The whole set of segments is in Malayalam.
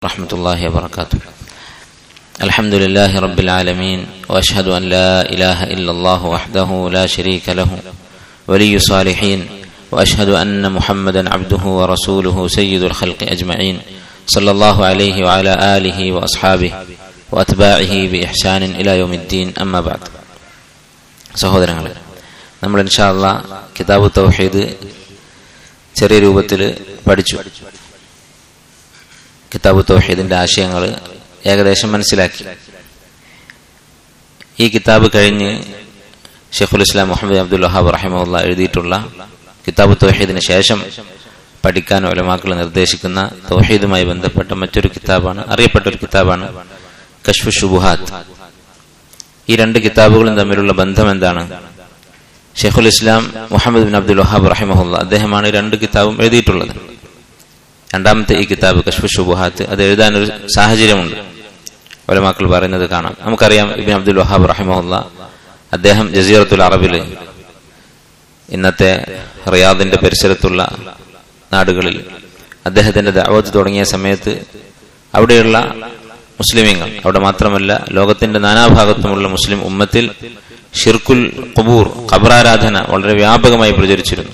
ورحمة الله وبركاته الحمد لله رب العالمين وأشهد أن لا إله إلا الله وحده لا شريك له ولي الصالحين وأشهد أن محمدا عبده ورسوله سيد الخلق أجمعين صلى الله عليه وعلى آله وأصحابه وأتباعه بإحسان إلى يوم الدين أما بعد സഹോദരങ്ങളെ നമ്മൾ ഇൻഷാല്ല കിതാബ് തൗഹീദ് ചെറിയ രൂപത്തിൽ പഠിച്ചു കിതാബ് തൗഹീദിന്റെ ആശയങ്ങൾ ഏകദേശം മനസ്സിലാക്കി ഈ കിതാബ് കഴിഞ്ഞ് ഷെഖുൽ ഇസ്ലാം മുഹമ്മദ് അബ്ദുൽ വഹാബ് റഹിമുള്ള എഴുതിയിട്ടുള്ള കിതാബ് തൗഹീദിന് ശേഷം പഠിക്കാൻ ഒലമാക്കൾ നിർദ്ദേശിക്കുന്ന തൗഹീദുമായി ബന്ധപ്പെട്ട മറ്റൊരു കിതാബാണ് അറിയപ്പെട്ട ഒരു കിതാബാണ് കഷ്ഫു ഷുബുഹാത്ത് ഈ രണ്ട് കിതാബുകളും തമ്മിലുള്ള ബന്ധം എന്താണ് ഷെഖുൽ ഇസ്ലാം മുഹമ്മദ് ബിൻ അബ്ദുൽ വഹാബ് റഹിമഹുല്ല അദ്ദേഹമാണ് രണ്ട് കിതാബും എഴുതിയിട്ടുള്ളത് രണ്ടാമത്തെ ഈ കിതാബ് കഷ്ഫു ഷുബുഹാത്ത് അത് എഴുതാനൊരു സാഹചര്യമുണ്ട് ഒലമാക്കൾ പറയുന്നത് കാണാം നമുക്കറിയാം ഇബിൻ അബ്ദുൽ വഹാബ് റഹിമഹുല്ല അദ്ദേഹം ജസീറത്തുൽ അറബിൽ ഇന്നത്തെ റിയാദിന്റെ പരിസരത്തുള്ള നാടുകളിൽ അദ്ദേഹത്തിന്റെ ദാവത്ത് തുടങ്ങിയ സമയത്ത് അവിടെയുള്ള മുസ്ലിമീങ്ങൾ അവിടെ മാത്രമല്ല ലോകത്തിന്റെ നാനാഭാഗത്തുമുള്ള മുസ്ലിം ഉമ്മത്തിൽ ഷിർക്കുൽ ഖബൂർ ഖബറാരാധന വളരെ വ്യാപകമായി പ്രചരിച്ചിരുന്നു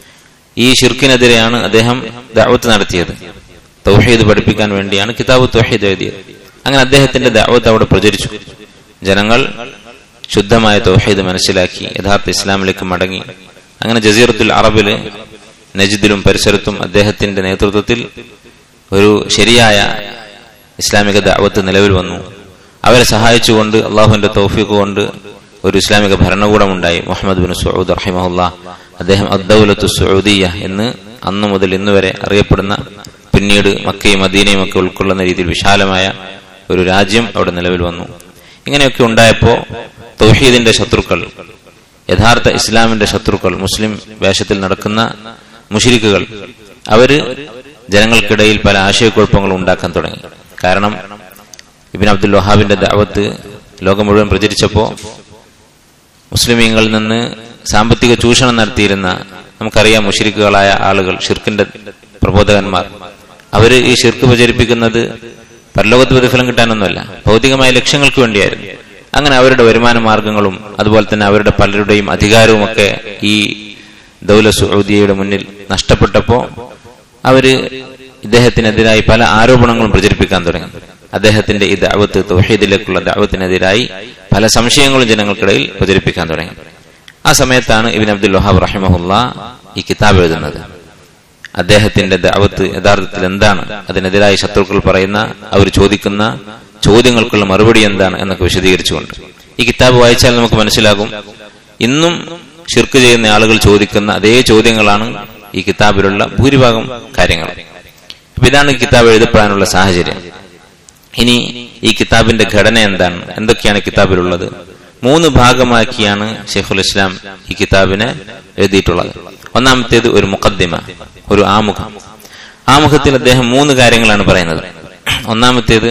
ഈ ഷിർക്കിനെതിരെയാണ് അദ്ദേഹം ദാവത്ത് നടത്തിയത് തൗഹീദ് പഠിപ്പിക്കാൻ വേണ്ടിയാണ് കിതാബ് തൗഹീദ് എഴുതിയത് അങ്ങനെ അദ്ദേഹത്തിന്റെ ദാവത്ത് അവിടെ പ്രചരിച്ചു ജനങ്ങൾ ശുദ്ധമായ തൗഹീദ് മനസ്സിലാക്കി യഥാർത്ഥ ഇസ്ലാമിലേക്ക് മടങ്ങി അങ്ങനെ ജസീറത്തുൽ അറബില് നജിദിലും പരിസരത്തും അദ്ദേഹത്തിന്റെ നേതൃത്വത്തിൽ ഒരു ശരിയായ ഇസ്ലാമിക ദാവത്ത് നിലവിൽ വന്നു അവരെ സഹായിച്ചുകൊണ്ട് അള്ളാഹുവിന്റെ തൗഫീഖ് കൊണ്ട് ഒരു ഇസ്ലാമിക ഭരണകൂടമുണ്ടായി മുഹമ്മദ് ബിൻ സൗദ് റഹിമഹുല്ല അദ്ദേഹം അദ്ദൌലത്തു സൗദിയ എന്ന് അന്നു മുതൽ ഇന്ന് വരെ അറിയപ്പെടുന്ന പിന്നീട് മക്കയും മദീനയും ഒക്കെ ഉൾക്കൊള്ളുന്ന രീതിയിൽ വിശാലമായ ഒരു രാജ്യം അവിടെ നിലവിൽ വന്നു ഇങ്ങനെയൊക്കെ ഉണ്ടായപ്പോ തൗഹീദിന്റെ ശത്രുക്കൾ യഥാർത്ഥ ഇസ്ലാമിന്റെ ശത്രുക്കൾ മുസ്ലിം വേഷത്തിൽ നടക്കുന്ന മുഷിരിക്കുകൾ അവര് ജനങ്ങൾക്കിടയിൽ പല ആശയക്കുഴപ്പങ്ങളും ഉണ്ടാക്കാൻ തുടങ്ങി കാരണം ഇബിൻ അബ്ദുൽ വഹാബിന്റെ ദാവത്ത് ലോകം മുഴുവൻ പ്രചരിച്ചപ്പോ മുസ്ലിമീങ്ങളിൽ നിന്ന് സാമ്പത്തിക ചൂഷണം നടത്തിയിരുന്ന നമുക്കറിയാം മുഷിരിക്കുകളായ ആളുകൾ ഷിർക്കിന്റെ പ്രബോധകന്മാർ അവര് ഈ ഷിർക്ക് പ്രചരിപ്പിക്കുന്നത് പരലോകത്ത് പ്രതിഫലം കിട്ടാനൊന്നുമല്ല ഭൗതികമായ ലക്ഷ്യങ്ങൾക്ക് വേണ്ടിയായിരുന്നു അങ്ങനെ അവരുടെ വരുമാന മാർഗങ്ങളും അതുപോലെ തന്നെ അവരുടെ പലരുടെയും അധികാരവും ഒക്കെ ഈ ദൗല സൗദിയയുടെ മുന്നിൽ നഷ്ടപ്പെട്ടപ്പോ അവര് ഇദ്ദേഹത്തിനെതിരായി പല ആരോപണങ്ങളും പ്രചരിപ്പിക്കാൻ തുടങ്ങി അദ്ദേഹത്തിന്റെ ഈ ദാവത്ത് തൗഹീദിലേക്കുള്ള ദാവത്തിനെതിരായി പല സംശയങ്ങളും ജനങ്ങൾക്കിടയിൽ പ്രചരിപ്പിക്കാൻ തുടങ്ങി ആ സമയത്താണ് ഇബിൻ അബ്ദുൽ വഹാബ് റഹിമഹുല്ല ഈ കിതാബ് എഴുതുന്നത് അദ്ദേഹത്തിന്റെ ദാവത്ത് യഥാർത്ഥത്തിൽ എന്താണ് അതിനെതിരായി ശത്രുക്കൾ പറയുന്ന അവർ ചോദിക്കുന്ന ചോദ്യങ്ങൾക്കുള്ള മറുപടി എന്താണ് എന്നൊക്കെ വിശദീകരിച്ചുകൊണ്ട് ഈ കിതാബ് വായിച്ചാൽ നമുക്ക് മനസ്സിലാകും ഇന്നും ഷിർക്ക് ചെയ്യുന്ന ആളുകൾ ചോദിക്കുന്ന അതേ ചോദ്യങ്ങളാണ് ഈ കിതാബിലുള്ള ഭൂരിഭാഗം കാര്യങ്ങൾ അപ്പൊ ഇതാണ് ഈ കിതാബ് എഴുതപ്പെടാനുള്ള സാഹചര്യം ഇനി ഈ കിതാബിന്റെ ഘടന എന്താണ് എന്തൊക്കെയാണ് കിതാബിലുള്ളത് മൂന്ന് ഭാഗമാക്കിയാണ് ഷെയ്ഖുൽ ഇസ്ലാം ഈ കിതാബിനെ എഴുതിയിട്ടുള്ളത് ഒന്നാമത്തേത് ഒരു മുഖദ്ദിമ ഒരു ആമുഖം ആമുഖത്തിൽ അദ്ദേഹം മൂന്ന് കാര്യങ്ങളാണ് പറയുന്നത് ഒന്നാമത്തേത്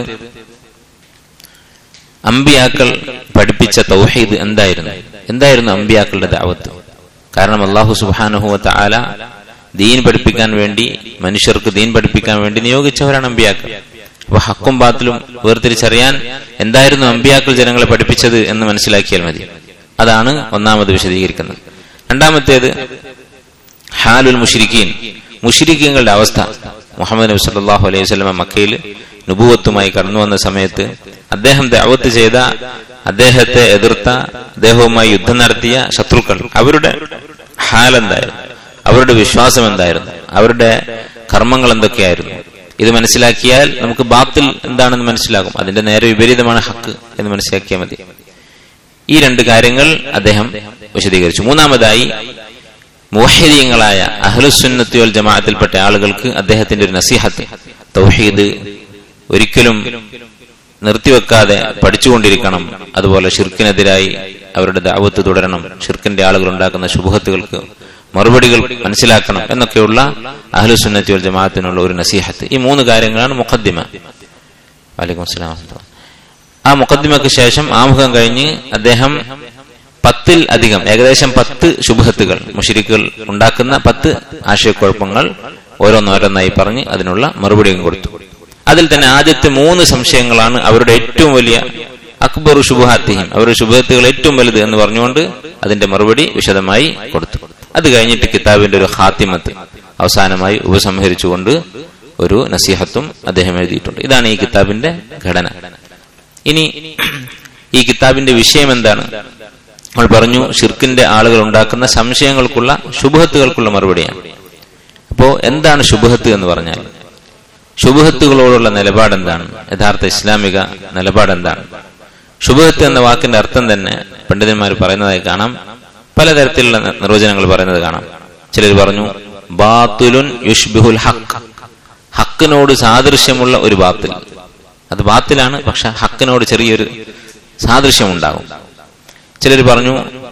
അമ്പിയാക്കൾ പഠിപ്പിച്ച തൗഹീദ് എന്തായിരുന്നു എന്തായിരുന്നു അമ്പിയാക്കളുടെ ദാവത്ത് കാരണം അള്ളാഹു സുബാനുഹുവത്ത ആല ദീൻ പഠിപ്പിക്കാൻ വേണ്ടി മനുഷ്യർക്ക് ദീൻ പഠിപ്പിക്കാൻ വേണ്ടി നിയോഗിച്ചവരാണ് അമ്പിയാക്കൾ അപ്പൊ ഹക്കും ബാത്തിലും വേർതിരിച്ചറിയാൻ എന്തായിരുന്നു അമ്പിയാക്കൾ ജനങ്ങളെ പഠിപ്പിച്ചത് എന്ന് മനസ്സിലാക്കിയാൽ മതി അതാണ് ഒന്നാമത് വിശദീകരിക്കുന്നത് രണ്ടാമത്തേത് ഹാലുൽ മുഷിരിക്കീൻ മുഷിരിക്കീങ്ങളുടെ അവസ്ഥ മുഹമ്മദ് നബി സല്ലാഹു അലൈഹി വസ്ലമ മക്കയിൽ നുപൂവത്തുമായി കടന്നു വന്ന സമയത്ത് അദ്ദേഹം ദാവത്ത് ചെയ്ത അദ്ദേഹത്തെ എതിർത്ത അദ്ദേഹവുമായി യുദ്ധം നടത്തിയ ശത്രുക്കൾ അവരുടെ ഹാൽ എന്തായിരുന്നു അവരുടെ വിശ്വാസം എന്തായിരുന്നു അവരുടെ കർമ്മങ്ങൾ എന്തൊക്കെയായിരുന്നു ഇത് മനസ്സിലാക്കിയാൽ നമുക്ക് ബാത്തിൽ എന്താണെന്ന് മനസ്സിലാകും അതിന്റെ നേരെ വിപരീതമാണ് ഹക്ക് എന്ന് മനസ്സിലാക്കിയാൽ മതി ഈ രണ്ട് കാര്യങ്ങൾ അദ്ദേഹം വിശദീകരിച്ചു മൂന്നാമതായി മോഹരീയങ്ങളായ അഹ്ലുസുന്നത്തി വൽ ജമാഅത്തിൽപ്പെട്ട ആളുകൾക്ക് അദ്ദേഹത്തിന്റെ ഒരു നസീഹത്ത് തൗഹീദ് ഒരിക്കലും നിർത്തിവെക്കാതെ പഠിച്ചുകൊണ്ടിരിക്കണം അതുപോലെ ഷിർക്കിനെതിരായി അവരുടെ ദാവത്ത് തുടരണം ഷിർക്കിന്റെ ആളുകൾ ഉണ്ടാക്കുന്ന ശുഭഹത്തുകൾക്ക് മറുപടികൾ മനസ്സിലാക്കണം എന്നൊക്കെയുള്ള അഹ്ലുസുന്നത്തി വൽ ജമാഅത്തിനുള്ള ഒരു നസീഹത്ത് ഈ മൂന്ന് കാര്യങ്ങളാണ് മുഖദ്ദിമ വലൈക്കും അസ്സലാം ആ മുഖദ്ദിമക്ക് ശേഷം ആമുഖം കഴിഞ്ഞ് അദ്ദേഹം പത്തിൽ അധികം ഏകദേശം പത്ത് ശുഭഹത്തുകൾ മുഷിരിക്കുകൾ ഉണ്ടാക്കുന്ന പത്ത് ആശയക്കുഴപ്പങ്ങൾ ഓരോന്നോരോന്നായി പറഞ്ഞ് അതിനുള്ള മറുപടിയും കൊടുത്തു അതിൽ തന്നെ ആദ്യത്തെ മൂന്ന് സംശയങ്ങളാണ് അവരുടെ ഏറ്റവും വലിയ അക്ബർ ശുഭഹാത്തിഹിം അവരുടെ ശുഭത്തുകൾ ഏറ്റവും വലുത് എന്ന് പറഞ്ഞുകൊണ്ട് അതിന്റെ മറുപടി വിശദമായി കൊടുത്തു അത് കഴിഞ്ഞിട്ട് കിതാബിന്റെ ഒരു ഹാത്തിമത്ത് അവസാനമായി ഉപസംഹരിച്ചുകൊണ്ട് ഒരു നസീഹത്തും അദ്ദേഹം എഴുതിയിട്ടുണ്ട് ഇതാണ് ഈ കിതാബിന്റെ ഘടന ഇനി ഈ കിതാബിന്റെ വിഷയം എന്താണ് നമ്മൾ പറഞ്ഞു ഷിർക്കിന്റെ ആളുകൾ ഉണ്ടാക്കുന്ന സംശയങ്ങൾക്കുള്ള ശുഭത്തുകൾക്കുള്ള മറുപടിയാണ് അപ്പോ എന്താണ് ശുഭത്ത് എന്ന് പറഞ്ഞാൽ ശുഭത്തുകളോടുള്ള നിലപാട് എന്താണ് യഥാർത്ഥ ഇസ്ലാമിക നിലപാട് എന്താണ് ശുഭത്ത് എന്ന വാക്കിന്റെ അർത്ഥം തന്നെ പണ്ഡിതന്മാർ പറയുന്നതായി കാണാം പലതരത്തിലുള്ള നിർവചനങ്ങൾ പറയുന്നത് കാണാം ചിലർ പറഞ്ഞു ബാത്തുലുൻ യുഷ്ബിഹുൽ ഹക്ക് ഹക്കിനോട് സാദൃശ്യമുള്ള ഒരു ബാത്തിൽ അത് ബാത്തിലാണ് പക്ഷെ ഹക്കിനോട് ചെറിയൊരു സാദൃശ്യം ഉണ്ടാകും ചിലർ പറഞ്ഞു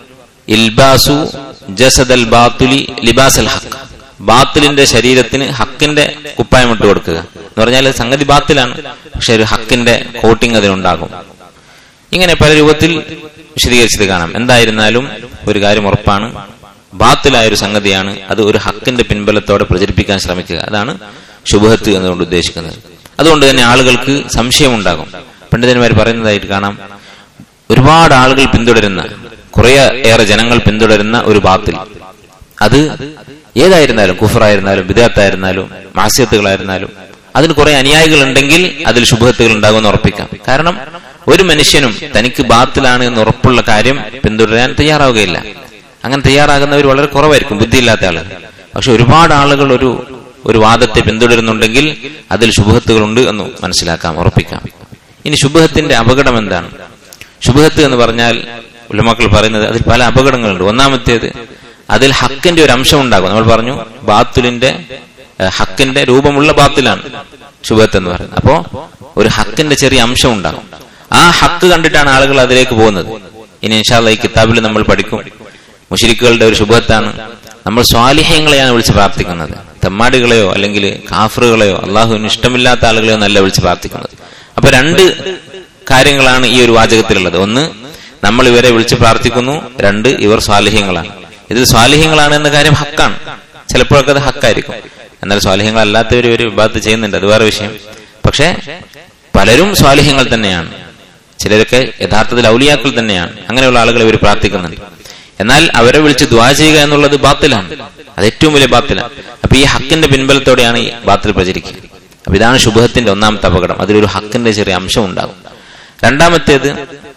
ഇൽബാസു ജസദൽ ബാത്തുലി ലിബാസൽ ഹക്ക് ബാത്തിലിന്റെ ശരീരത്തിന് ഹക്കിന്റെ കുപ്പായം ഇട്ട് കൊടുക്കുക എന്ന് പറഞ്ഞാൽ സംഗതി ബാത്തിലാണ് പക്ഷെ ഒരു ഹക്കിന്റെ കോട്ടിങ് അതിനുണ്ടാകും ഇങ്ങനെ പല രൂപത്തിൽ വിശദീകരിച്ചത് കാണാം എന്തായിരുന്നാലും ഒരു കാര്യം ഉറപ്പാണ് ബാത്തിലായ ഒരു സംഗതിയാണ് അത് ഒരു ഹക്കിന്റെ പിൻബലത്തോടെ പ്രചരിപ്പിക്കാൻ ശ്രമിക്കുക അതാണ് ശുഭഹത്ത് എന്നുകൊണ്ട് ഉദ്ദേശിക്കുന്നത് അതുകൊണ്ട് തന്നെ ആളുകൾക്ക് സംശയമുണ്ടാകും പണ്ഡിതന്മാർ പറയുന്നതായിട്ട് കാണാം ഒരുപാട് ആളുകൾ പിന്തുടരുന്ന കുറെ ഏറെ ജനങ്ങൾ പിന്തുടരുന്ന ഒരു ബാത്തിൽ അത് ഏതായിരുന്നാലും കുഫറായിരുന്നാലും വിദാത്തായിരുന്നാലും മാസ്യത്തുകളായിരുന്നാലും അതിന് കുറെ അനുയായികൾ ഉണ്ടെങ്കിൽ അതിൽ ശുഭത്തുകൾ ഉണ്ടാകുമെന്ന് ഉറപ്പിക്കാം കാരണം ഒരു മനുഷ്യനും തനിക്ക് ബാത്തിലാണ് എന്ന് ഉറപ്പുള്ള കാര്യം പിന്തുടരാൻ തയ്യാറാവുകയില്ല അങ്ങനെ തയ്യാറാകുന്നവർ വളരെ കുറവായിരിക്കും ബുദ്ധിയില്ലാത്ത ആളുകൾ പക്ഷെ ഒരുപാട് ആളുകൾ ഒരു ഒരു വാദത്തെ പിന്തുടരുന്നുണ്ടെങ്കിൽ അതിൽ ശുഭത്തുകളുണ്ട് എന്ന് മനസ്സിലാക്കാം ഉറപ്പിക്കാം ഇനി ശുഭത്തിന്റെ അപകടം എന്താണ് ശുഭത്ത് എന്ന് പറഞ്ഞാൽ ഉലമക്കൾ പറയുന്നത് അതിൽ പല അപകടങ്ങളുണ്ട് ഒന്നാമത്തേത് അതിൽ ഹക്കിന്റെ ഒരു അംശം ഉണ്ടാകും നമ്മൾ പറഞ്ഞു ബാത്തുലിന്റെ ഹക്കിന്റെ രൂപമുള്ള ബാത്തിലാണ് ശുഭത്ത് എന്ന് പറയുന്നത് അപ്പോ ഒരു ഹക്കിന്റെ ചെറിയ അംശം ഉണ്ടാകും ആ ഹക്ക് കണ്ടിട്ടാണ് ആളുകൾ അതിലേക്ക് പോകുന്നത് ഇനി ഇൻഷാല്ല ഈ കിതാബിൽ നമ്മൾ പഠിക്കും മുഷിരിക്കുകളുടെ ഒരു ശുഭത്താണ് നമ്മൾ സ്വാലിഹ്യങ്ങളെയാണ് വിളിച്ച് പ്രാർത്ഥിക്കുന്നത് തെമ്മാടികളെയോ അല്ലെങ്കിൽ കാഫറുകളെയോ അള്ളാഹുവിന് ഇഷ്ടമില്ലാത്ത ആളുകളെയോ നല്ല വിളിച്ച് പ്രാർത്ഥിക്കുന്നത് അപ്പൊ രണ്ട് കാര്യങ്ങളാണ് ഈ ഒരു വാചകത്തിലുള്ളത് ഒന്ന് നമ്മൾ ഇവരെ വിളിച്ച് പ്രാർത്ഥിക്കുന്നു രണ്ട് ഇവർ സ്വാലിഹ്യങ്ങളാണ് ഇത് സ്വാലിഹ്യങ്ങളാണ് എന്ന കാര്യം ഹക്കാണ് ചിലപ്പോഴൊക്കെ അത് ഹക്കായിരിക്കും എന്നാൽ സ്വാലിഹ്യങ്ങളല്ലാത്തവർ ഒരു വിഭാഗത്ത് ചെയ്യുന്നുണ്ട് അത് വേറെ വിഷയം പക്ഷേ പലരും സ്വാലിഹ്യങ്ങൾ തന്നെയാണ് ചിലരൊക്കെ യഥാർത്ഥത്തിൽ ഔലിയാക്കൾ തന്നെയാണ് അങ്ങനെയുള്ള ആളുകൾ ഇവർ പ്രാർത്ഥിക്കുന്നുണ്ട് എന്നാൽ അവരെ വിളിച്ച് ദ്വാ ചെയ്യുക എന്നുള്ളത് ബാത്തിലാണ് അത് ഏറ്റവും വലിയ ബാത്തിലാണ് അപ്പൊ ഈ ഹക്കിന്റെ പിൻബലത്തോടെയാണ് ഈ ബാത്തിൽ പ്രചരിക്കുക അപ്പൊ ഇതാണ് ശുഭത്തിന്റെ ഒന്നാമത്തെ അപകടം അതിലൊരു ഹക്കിന്റെ ചെറിയ അംശം ഉണ്ടാകും രണ്ടാമത്തേത്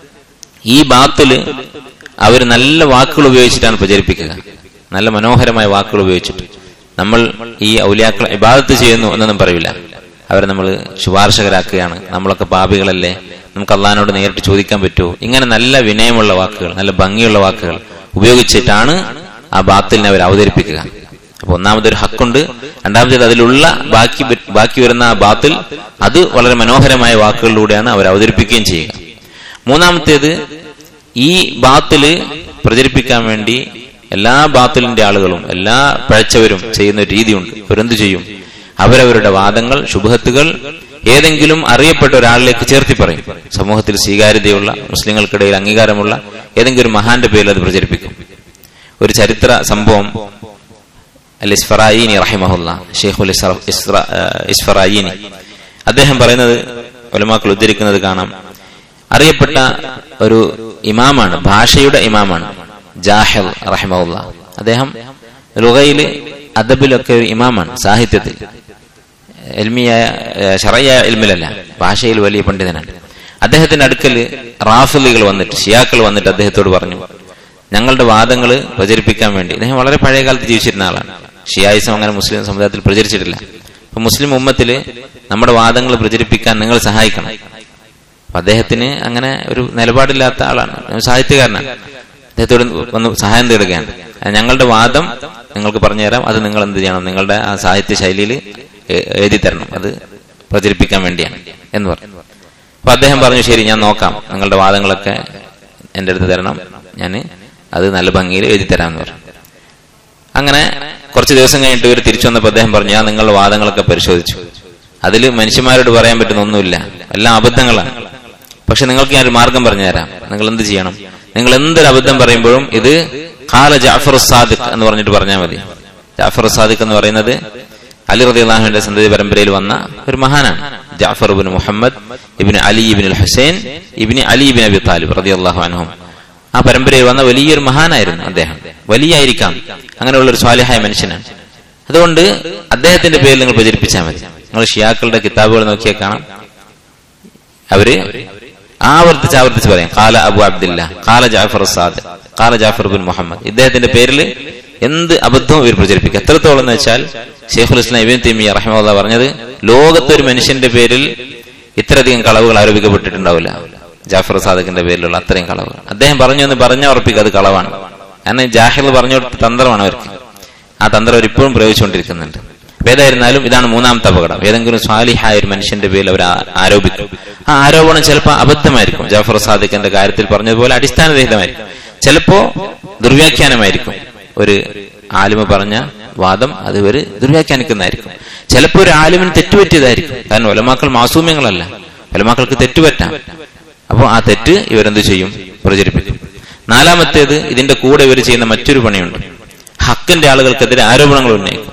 ഈ ബാത്തില് അവർ നല്ല വാക്കുകൾ ഉപയോഗിച്ചിട്ടാണ് പ്രചരിപ്പിക്കുക നല്ല മനോഹരമായ വാക്കുകൾ ഉപയോഗിച്ചിട്ട് നമ്മൾ ഈ ഔലിയാക്കൾ ഇബാദത്ത് ചെയ്യുന്നു എന്നൊന്നും പറയില്ല അവരെ നമ്മൾ ശുപാർശകരാക്കുകയാണ് നമ്മളൊക്കെ പാപികളല്ലേ നമുക്ക് അള്ളഹാനോട് നേരിട്ട് ചോദിക്കാൻ പറ്റുമോ ഇങ്ങനെ നല്ല വിനയമുള്ള വാക്കുകൾ നല്ല ഭംഗിയുള്ള വാക്കുകൾ ഉപയോഗിച്ചിട്ടാണ് ആ ബാത്തിലിനെ അവർ അവതരിപ്പിക്കുക അപ്പൊ ഒന്നാമതൊരു ഹക്കുണ്ട് രണ്ടാമത്തേത് അതിലുള്ള ബാക്കി ബാക്കി വരുന്ന ആ ബാത്തിൽ അത് വളരെ മനോഹരമായ വാക്കുകളിലൂടെയാണ് അവർ അവതരിപ്പിക്കുകയും ചെയ്യുക മൂന്നാമത്തേത് ഈ ബാത്തില് പ്രചരിപ്പിക്കാൻ വേണ്ടി എല്ലാ ബാത്തിലിന്റെ ആളുകളും എല്ലാ പഴച്ചവരും ചെയ്യുന്ന ഒരു രീതിയുണ്ട് അവരെന്തു ചെയ്യും അവരവരുടെ വാദങ്ങൾ ശുഭത്തുകൾ ഏതെങ്കിലും അറിയപ്പെട്ട ഒരാളിലേക്ക് ചേർത്തി പറയും സമൂഹത്തിൽ സ്വീകാര്യതയുള്ള മുസ്ലിങ്ങൾക്കിടയിൽ അംഗീകാരമുള്ള ഏതെങ്കിലും ഒരു മഹാന്റെ പേരിൽ അത് പ്രചരിപ്പിക്കും ഒരു ചരിത്ര സംഭവം അൽ ഇസ്ഫറായിനി റഹിമഹുല്ല ഷെയ്ഖുൽ ഇസ്ഫറായിനി അദ്ദേഹം പറയുന്നത് ഒലമാക്കൾ ഉദ്ധരിക്കുന്നത് കാണാം അറിയപ്പെട്ട ഒരു ഇമാമാണ് ഭാഷയുടെ ഇമാമാണ് ജാഹിൽ റഹിമഹുല്ല അദ്ദേഹം റുഗയില് അദബിലൊക്കെ ഒരു ഇമാമാണ് സാഹിത്യത്തിൽ എൽമിയായ ഷറയായ എൽമിലല്ല ഭാഷയിൽ വലിയ പണ്ഡിതനാണ് അദ്ദേഹത്തിന്റെ അടുക്കൽ റാഫിലുകൾ വന്നിട്ട് ഷിയാക്കൾ വന്നിട്ട് അദ്ദേഹത്തോട് പറഞ്ഞു ഞങ്ങളുടെ വാദങ്ങൾ പ്രചരിപ്പിക്കാൻ വേണ്ടി അദ്ദേഹം വളരെ പഴയ കാലത്ത് ജീവിച്ചിരുന്ന ആളാണ് ഷിയായിസം അങ്ങനെ മുസ്ലിം സമുദായത്തിൽ പ്രചരിച്ചിട്ടില്ല അപ്പൊ മുസ്ലിം ഉമ്മത്തില് നമ്മുടെ വാദങ്ങൾ പ്രചരിപ്പിക്കാൻ നിങ്ങൾ സഹായിക്കണം അപ്പൊ അദ്ദേഹത്തിന് അങ്ങനെ ഒരു നിലപാടില്ലാത്ത ആളാണ് സാഹിത്യകാരനാണ് അദ്ദേഹത്തോട് വന്ന് സഹായം തേടുകയാണ് ഞങ്ങളുടെ വാദം നിങ്ങൾക്ക് പറഞ്ഞുതരാം അത് നിങ്ങൾ എന്ത് ചെയ്യണം നിങ്ങളുടെ ആ സാഹിത്യ ശൈലിയിൽ എഴുതി തരണം അത് പ്രചരിപ്പിക്കാൻ വേണ്ടിയാണ് എന്ന് പറഞ്ഞു അപ്പൊ അദ്ദേഹം പറഞ്ഞു ശരി ഞാൻ നോക്കാം നിങ്ങളുടെ വാദങ്ങളൊക്കെ എന്റെ അടുത്ത് തരണം ഞാൻ അത് നല്ല ഭംഗിയിൽ എഴുതി തരാമെന്ന് പറഞ്ഞു അങ്ങനെ കുറച്ച് ദിവസം കഴിഞ്ഞിട്ട് ഇവർ തിരിച്ചു വന്നപ്പോൾ അദ്ദേഹം പറഞ്ഞു ഞാൻ നിങ്ങളുടെ വാദങ്ങളൊക്കെ പരിശോധിച്ചു അതിൽ മനുഷ്യന്മാരോട് പറയാൻ പറ്റുന്ന ഒന്നുമില്ല എല്ലാം അബദ്ധങ്ങളാണ് പക്ഷെ നിങ്ങൾക്ക് ഞാൻ ഒരു മാർഗം പറഞ്ഞുതരാം നിങ്ങൾ എന്ത് ചെയ്യണം നിങ്ങൾ എന്തൊരു അബദ്ധം പറയുമ്പോഴും ഇത് കാല ജാഫർ സാദിഖ് എന്ന് പറഞ്ഞിട്ട് പറഞ്ഞാൽ മതി ജാഫർ സാദിഖ് എന്ന് പറയുന്നത് അലി റതി അള്ളാഹുവിന്റെ സന്തതി പരമ്പരയിൽ വന്ന ഒരു മഹാനാണ് Jafar ibn Muhammad ibn Ali ibn Husain ibn Ali ibn Abi Talib റളിയല്ലാഹു അൻഹും ആ പരമ്പരയിൽ വന്ന വലിയൊരു മഹാനായിരുന്നു അദ്ദേഹം വലിയായിരിക്കാം അങ്ങനെയുള്ള ഒരു സ്വാലിഹായ മനുഷ്യനാണ് അതുകൊണ്ട് അദ്ദേഹത്തിന്റെ പേരിൽ നിങ്ങൾ പ്രചരിപ്പിച്ചാൽ മതി നിങ്ങൾ ഷിയാക്കളുടെ കിതാബുകൾ നോക്കിയാൽ കാണാം അവര് ആവർത്തിച്ച് ആവർത്തിച്ച് പറയാം കാല അബു അബ്ദില്ല കാല ജാഫർ സാദ് കാല ജാഫർ ബിൻ മുഹമ്മദ് ഇദ്ദേഹത്തിന്റെ പേരിൽ എന്ത് അബദ്ധവും ഇവർ പ്രചരിപ്പിക്കും എത്രത്തോളം എന്ന് വെച്ചാൽ ഷെയ്ഖുൽ ഇസ്ലാം ഇബിൻ തീമിയ റഹ്മുള്ള പറഞ്ഞത് ലോകത്തൊരു മനുഷ്യന്റെ പേരിൽ ഇത്രയധികം കളവുകൾ ആരോപിക്കപ്പെട്ടിട്ടുണ്ടാവില്ല ജാഫർ സാദക്കിന്റെ പേരിലുള്ള അത്രയും കളവുകൾ അദ്ദേഹം പറഞ്ഞു എന്ന് പറഞ്ഞ ഉറപ്പിക്കുക അത് കളവാണ് കാരണം ജാഹിർ പറഞ്ഞു കൊടുത്ത തന്ത്രമാണ് അവർക്ക് ആ തന്ത്രം അവർ ഇപ്പോഴും പ്രയോഗിച്ചുകൊണ്ടിരിക്കുന്നുണ്ട് അപ്പൊ ഏതായിരുന്നാലും ഇതാണ് മൂന്നാമത്തെ അപകടം ഏതെങ്കിലും സ്വാലിഹായ ഒരു മനുഷ്യന്റെ പേരിൽ അവർ ആ- ആരോപിക്കും ആ ആരോപണം ചിലപ്പോൾ അബദ്ധമായിരിക്കും ജാഫർ സാദിഖിന്റെ കാര്യത്തിൽ പറഞ്ഞതുപോലെ അടിസ്ഥാനരഹിതമായിരിക്കും ചിലപ്പോ ദുർവ്യാഖ്യാനമായിരിക്കും ഒരു ആലിമ പറഞ്ഞ വാദം അത് ഇവർ ദുർവ്യാഖ്യാനിക്കുന്നതായിരിക്കും ചിലപ്പോൾ ഒരു ആലിമിന് തെറ്റുപറ്റിയതായിരിക്കും കാരണം ഒലമാക്കൾ മാസൂമ്യങ്ങളല്ല ഒലമാക്കൾക്ക് തെറ്റുപറ്റാം അപ്പോൾ ആ തെറ്റ് ഇവരെന്ത് ചെയ്യും പ്രചരിപ്പിക്കും നാലാമത്തേത് ഇതിന്റെ കൂടെ ഇവർ ചെയ്യുന്ന മറ്റൊരു പണിയുണ്ട് ഹക്കിന്റെ ആളുകൾക്കെതിരെ ആരോപണങ്ങൾ ഉന്നയിക്കും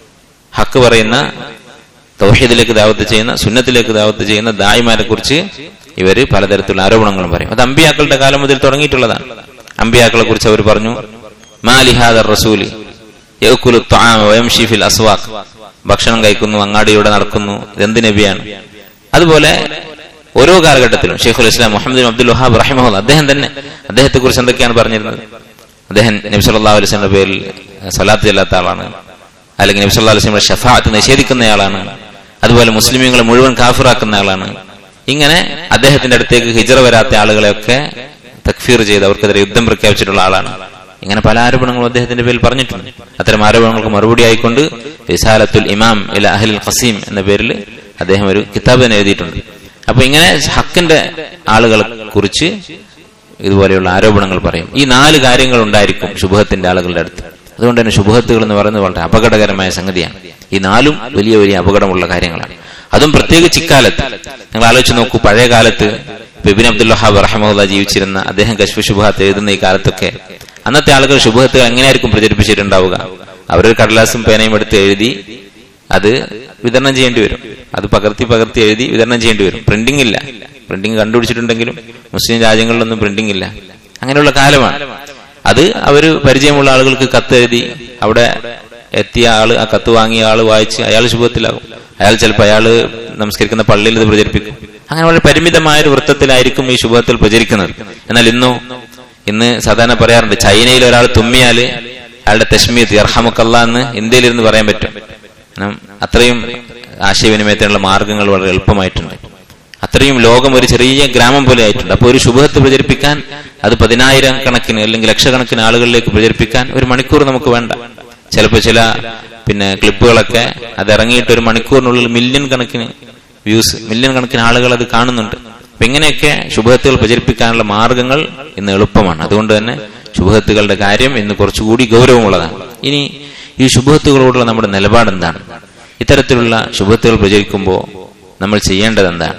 ഹക്ക് പറയുന്ന തൗഹീദിലേക്ക് ദാവത്ത് ചെയ്യുന്ന സുന്നത്തിലേക്ക് ദാവത്ത് ചെയ്യുന്ന ദായിമാരെ കുറിച്ച് ഇവര് പലതരത്തിലുള്ള ആരോപണങ്ങളും പറയും അത് അമ്പിയാക്കളുടെ കാലം മുതൽ തുടങ്ങിയിട്ടുള്ളതാണ് അമ്പിയാക്കളെ കുറിച്ച് അവർ പറഞ്ഞു മാലിഹാദർ റസൂലി യഅ്കുലു ത്വആമ വയംശി ഫിൽ അസ്വാഖ് ഭക്ഷണം കഴിക്കുന്നു അങ്ങാടിയുടെ നടക്കുന്നു ഇതെന്ത് നബിയാണ് അതുപോലെ ഓരോ കാലഘട്ടത്തിലും ഷെയ്ഖുൽ ഇസ്ലാം മുഹമ്മദ് ബിൻ അബ്ദുൽ വഹാബ് റഹിമഹുല്ല അദ്ദേഹം തന്നെ അദ്ദേഹത്തെ കുറിച്ച് എന്തൊക്കെയാണ് പറഞ്ഞിരുന്നത് അദ്ദേഹം നബി സല്ലല്ലാഹു അലൈഹി വസല്ലമയുടെ പേരിൽ സലാത്ത് ചെല്ലാത്ത ആളാണ് അല്ലെങ്കിൽ നബി സല്ലല്ലാഹു അലൈഹി വസല്ലമയുടെ ഷഫാഅത്ത് നിഷേധിക്കുന്നയാളാണ് അതുപോലെ മുസ്ലിമീങ്ങളെ മുഴുവൻ കാഫിറാക്കുന്ന ആളാണ് ഇങ്ങനെ അദ്ദേഹത്തിന്റെ അടുത്തേക്ക് ഹിജറ വരാത്ത ആളുകളെയൊക്കെ തക്ഫീർ ചെയ്ത് അവർക്കെതിരെ യുദ്ധം പ്രഖ്യാപിച്ചിട്ടുള്ള ആളാണ് ഇങ്ങനെ പല ആരോപണങ്ങളും അദ്ദേഹത്തിന്റെ പേരിൽ പറഞ്ഞിട്ടുണ്ട് അത്തരം ആരോപണങ്ങൾക്ക് മറുപടി ആയിക്കൊണ്ട് റിസാലത്തുൽ ഇമാം ഇല അഹ്ലുൽ ഖസീം എന്ന പേരിൽ അദ്ദേഹം ഒരു കിതാബ് തന്നെ എഴുതിയിട്ടുണ്ട് അപ്പൊ ഇങ്ങനെ ഹക്കിന്റെ ആളുകളെ കുറിച്ച് ഇതുപോലെയുള്ള ആരോപണങ്ങൾ പറയും ഈ നാല് കാര്യങ്ങൾ ഉണ്ടായിരിക്കും ശുഭത്തിന്റെ ആളുകളുടെ അടുത്ത് അതുകൊണ്ട് തന്നെ ശുഭത്തുകൾ എന്ന് പറയുന്നത് വളരെ അപകടകരമായ സംഗതിയാണ് ഈ നാലും വലിയ വലിയ അപകടമുള്ള കാര്യങ്ങളാണ് അതും പ്രത്യേകിച്ച് ഇക്കാലത്ത് നിങ്ങൾ ആലോചിച്ച് നോക്കൂ പഴയ കാലത്ത് ബിബിൻ അബ്ദുൽ വഹാബ് റഹമുല്ല ജീവിച്ചിരുന്ന അദ്ദേഹം കശ്മീർ ശുഭത്ത് എഴുതുന്ന ഈ കാലത്തൊക്കെ അന്നത്തെ ആളുകൾ ശുഭത്തുകൾ എങ്ങനെയായിരിക്കും പ്രചരിപ്പിച്ചിട്ടുണ്ടാവുക അവരൊരു കടലാസും പേനയും എടുത്ത് എഴുതി അത് വിതരണം ചെയ്യേണ്ടി വരും അത് പകർത്തി പകർത്തി എഴുതി വിതരണം ചെയ്യേണ്ടി വരും പ്രിന്റിംഗ് ഇല്ല പ്രിന്റിംഗ് കണ്ടുപിടിച്ചിട്ടുണ്ടെങ്കിലും മുസ്ലിം രാജ്യങ്ങളിലൊന്നും പ്രിന്റിംഗ് ഇല്ല അങ്ങനെയുള്ള കാലമാണ് അത് അവര് പരിചയമുള്ള ആളുകൾക്ക് കത്ത് എഴുതി അവിടെ എത്തിയ ആള് ആ കത്ത് വാങ്ങിയ ആള് വായിച്ച് അയാൾ ശുഭത്തിലാകും അയാൾ ചിലപ്പോൾ അയാള് നമസ്കരിക്കുന്ന പള്ളിയിൽ ഇത് പ്രചരിപ്പിക്കും അങ്ങനെ വളരെ പരിമിതമായ ഒരു വൃത്തത്തിലായിരിക്കും ഈ ശുഭത്തിൽ പ്രചരിക്കുന്നത് എന്നാൽ ഇന്നോ ഇന്ന് സാധാരണ പറയാറുണ്ട് ചൈനയിൽ ഒരാൾ തുമ്മിയാല് അയാളുടെ തശ്മീത് ഇർഹമുക്കല്ല എന്ന് ഇന്ത്യയിലിരുന്ന് പറയാൻ പറ്റും കാരണം അത്രയും ആശയവിനിമയത്തിനുള്ള മാർഗങ്ങൾ വളരെ എളുപ്പമായിട്ടുണ്ട് അത്രയും ലോകം ഒരു ചെറിയ ഗ്രാമം പോലെ ആയിട്ടുണ്ട് അപ്പോൾ ഒരു ശുഭത്ത് പ്രചരിപ്പിക്കാൻ അത് പതിനായിരം കണക്കിന് അല്ലെങ്കിൽ ലക്ഷക്കണക്കിന് ആളുകളിലേക്ക് പ്രചരിപ്പിക്കാൻ ഒരു മണിക്കൂർ നമുക്ക് വേണ്ട ചിലപ്പോൾ ചില പിന്നെ ക്ലിപ്പുകളൊക്കെ അത് ഇറങ്ങിയിട്ട് ഒരു മണിക്കൂറിനുള്ളിൽ മില്യൺ കണക്കിന് വ്യൂസ് മില്യൺ കണക്കിന് ആളുകൾ അത് കാണുന്നുണ്ട് അപ്പൊ ഇങ്ങനെയൊക്കെ ശുഭത്തുകൾ പ്രചരിപ്പിക്കാനുള്ള മാർഗങ്ങൾ ഇന്ന് എളുപ്പമാണ് അതുകൊണ്ട് തന്നെ ശുഭത്തുകളുടെ കാര്യം ഇന്ന് കുറച്ചുകൂടി ഗൗരവമുള്ളതാണ് ഇനി ഈ ശുഭത്തുകളോടുള്ള നമ്മുടെ നിലപാട് എന്താണ് ഇത്തരത്തിലുള്ള ശുഭത്തുകൾ പ്രചരിക്കുമ്പോൾ നമ്മൾ ചെയ്യേണ്ടത് എന്താണ്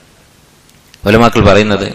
ഒലമാക്കൾ പറയുന്നത്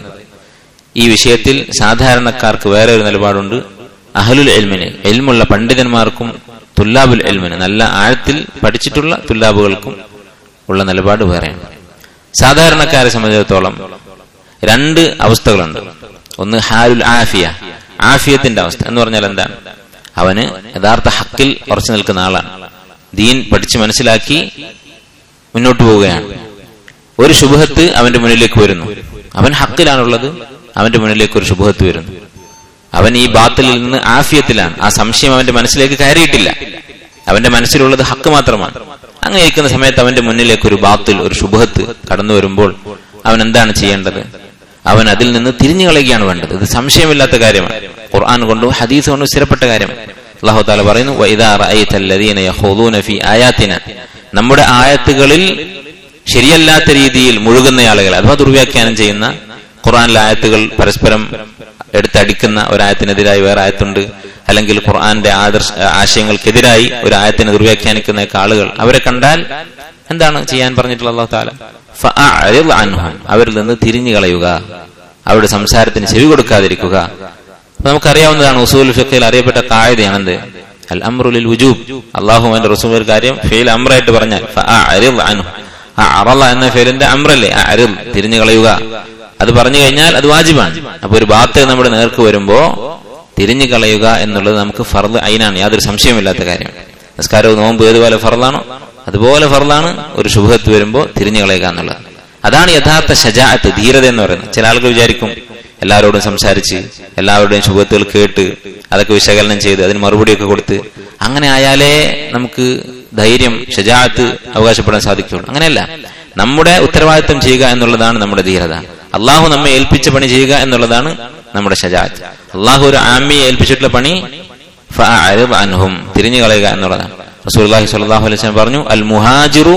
ഈ വിഷയത്തിൽ സാധാരണക്കാർക്ക് വേറെ ഒരു നിലപാടുണ്ട് അഹലുൽ എൽമിന് എൽമുള്ള പണ്ഡിതന്മാർക്കും തുല്ലാബുൽ എൽമിന് നല്ല ആഴത്തിൽ പഠിച്ചിട്ടുള്ള തുല്ലാബുകൾക്കും ഉള്ള നിലപാട് വേറെയാണ് സാധാരണക്കാരെ സംബന്ധിച്ചിടത്തോളം രണ്ട് അവസ്ഥകളുണ്ട് ഒന്ന് ഹാലുൽ ആഫിയ ആഫിയത്തിന്റെ അവസ്ഥ എന്ന് പറഞ്ഞാൽ എന്താണ് അവന് യഥാർത്ഥ ഹക്കിൽ ഉറച്ചു നിൽക്കുന്ന ആളാണ് ദീൻ പഠിച്ച് മനസ്സിലാക്കി മുന്നോട്ട് പോവുകയാണ് ഒരു ശുഭത്ത് അവന്റെ മുന്നിലേക്ക് വരുന്നു അവൻ ഹക്കിലാണുള്ളത് അവന്റെ മുന്നിലേക്ക് ഒരു ശുഭത്ത് വരുന്നു അവൻ ഈ ബാത്തിലിൽ നിന്ന് ആഫിയത്തിലാണ് ആ സംശയം അവന്റെ മനസ്സിലേക്ക് കയറിയിട്ടില്ല അവന്റെ മനസ്സിലുള്ളത് ഹക്ക് മാത്രമാണ് അങ്ങനെ ഇരിക്കുന്ന സമയത്ത് അവന്റെ മുന്നിലേക്ക് ഒരു ബാത്തിൽ ഒരു ശുഭത്ത് കടന്നു വരുമ്പോൾ അവൻ എന്താണ് ചെയ്യേണ്ടത് അവൻ അതിൽ നിന്ന് തിരിഞ്ഞു കളയുകയാണ് വേണ്ടത് ഇത് സംശയമില്ലാത്ത കാര്യമാണ് ഖുർആൻ കൊണ്ടു ഹദീസ് കൊണ്ടു സ്ഥിരപ്പെട്ട കാര്യമാണ് അള്ളാഹു താല പറയുന്നു "വഇദാ റഅയ്ത അല്ലദീന യഖൂദൂന ഫീ ആയാത്തിന നമ്മുടെ ആയത്തുകളിൽ ശരിയല്ലാത്ത രീതിയിൽ മുഴുകുന്ന ആളുകൾ അഥവാ ദുർവ്യാഖ്യാനം ചെയ്യുന്ന ഖുർആനിലെ ആയത്തുകൾ പരസ്പരം എടുത്തടിക്കുന്ന ഒരായത്തിനെതിരായി വേറെ ആയത്തുണ്ട് അല്ലെങ്കിൽ ഖുർആന്റെ ആദർശ ആശയങ്ങൾക്കെതിരായി ഒരു ആയത്തിനെ ദുർവ്യാഖ്യാനിക്കുന്ന ആളുകൾ അവരെ കണ്ടാൽ എന്താണ് ചെയ്യാൻ പറഞ്ഞിട്ടുള്ള അള്ളാഹു താല ഫഅഅരിദ് അൻഹും അവരിൽ നിന്ന് തിരിഞ്ഞു കളയുക അവരുടെ സംസാരത്തിന് ചെവി കൊടുക്കാതിരിക്കുക അപ്പൊ നമുക്കറിയാവുന്നതാണ് ഉസൂൽ ഫിഖയിൽ അറിയപ്പെട്ട കായതയാണ് എന്ത് അൽ അമ്രുലിൽ വുജൂബ് അള്ളാഹു അവന്റെ റസൂൽ ഒരു കാര്യം ഫെയിൽ അമ്രായിട്ട് പറഞ്ഞാൽ ഫഅഅരിദ് അൻഹും ആ അറല എന്ന ഫേലിന്റെ അമ്രല്ലേ അരുൾ തിരിഞ്ഞു കളയുക അത് പറഞ്ഞു കഴിഞ്ഞാൽ അത് വാജിബാണ് അപ്പൊ ഒരു ബാത്ത് നമ്മുടെ നേർക്ക് വരുമ്പോ തിരിഞ്ഞു കളയുക എന്നുള്ളത് നമുക്ക് ഫർദ് അയിനാണ് യാതൊരു സംശയമില്ലാത്ത കാര്യമാണ് നിസ്കാരവും നോമ്പ് ഏതുപോലെ ഫർദാണോ അതുപോലെ ഫർദാണ് ഒരു ശുഭത്ത് വരുമ്പോ തിരിഞ്ഞു കളയുക എന്നുള്ളത് അതാണ് യഥാർത്ഥ ഷജാഅത്ത് ധീരത എന്ന് പറയുന്നത് ചില ആളുകൾ വിചാരിക്കും എല്ലാവരോടും സംസാരിച്ച് എല്ലാവരുടെയും ശുഭത്തുകൾ കേട്ട് അതൊക്കെ വിശകലനം ചെയ്ത് അതിന് മറുപടിയൊക്കെ കൊടുത്ത് അങ്ങനെ ആയാലേ നമുക്ക് ധൈര്യം ഷജാഅത്ത് അവകാശപ്പെടാൻ സാധിക്കുള്ളൂ അങ്ങനെയല്ല നമ്മുടെ ഉത്തരവാദിത്വം ചെയ്യുക എന്നുള്ളതാണ് നമ്മുടെ ധീരത അള്ളാഹു നമ്മെ ഏൽപ്പിച്ച പണി ചെയ്യുക എന്നുള്ളതാണ് നമ്മുടെ ഷജാഅത്ത് അള്ളാഹു ഒരു ആമിയെ ഏൽപ്പിച്ചിട്ടുള്ള പണി ഫഅഅരിദ് അൻഹും തിരിഞ്ഞു കളയുക എന്നുള്ളതാണ് റസൂലുള്ളാഹി സ്വല്ലല്ലാഹു അലൈഹി വസല്ലം പറഞ്ഞു അൽ മുഹാജിറു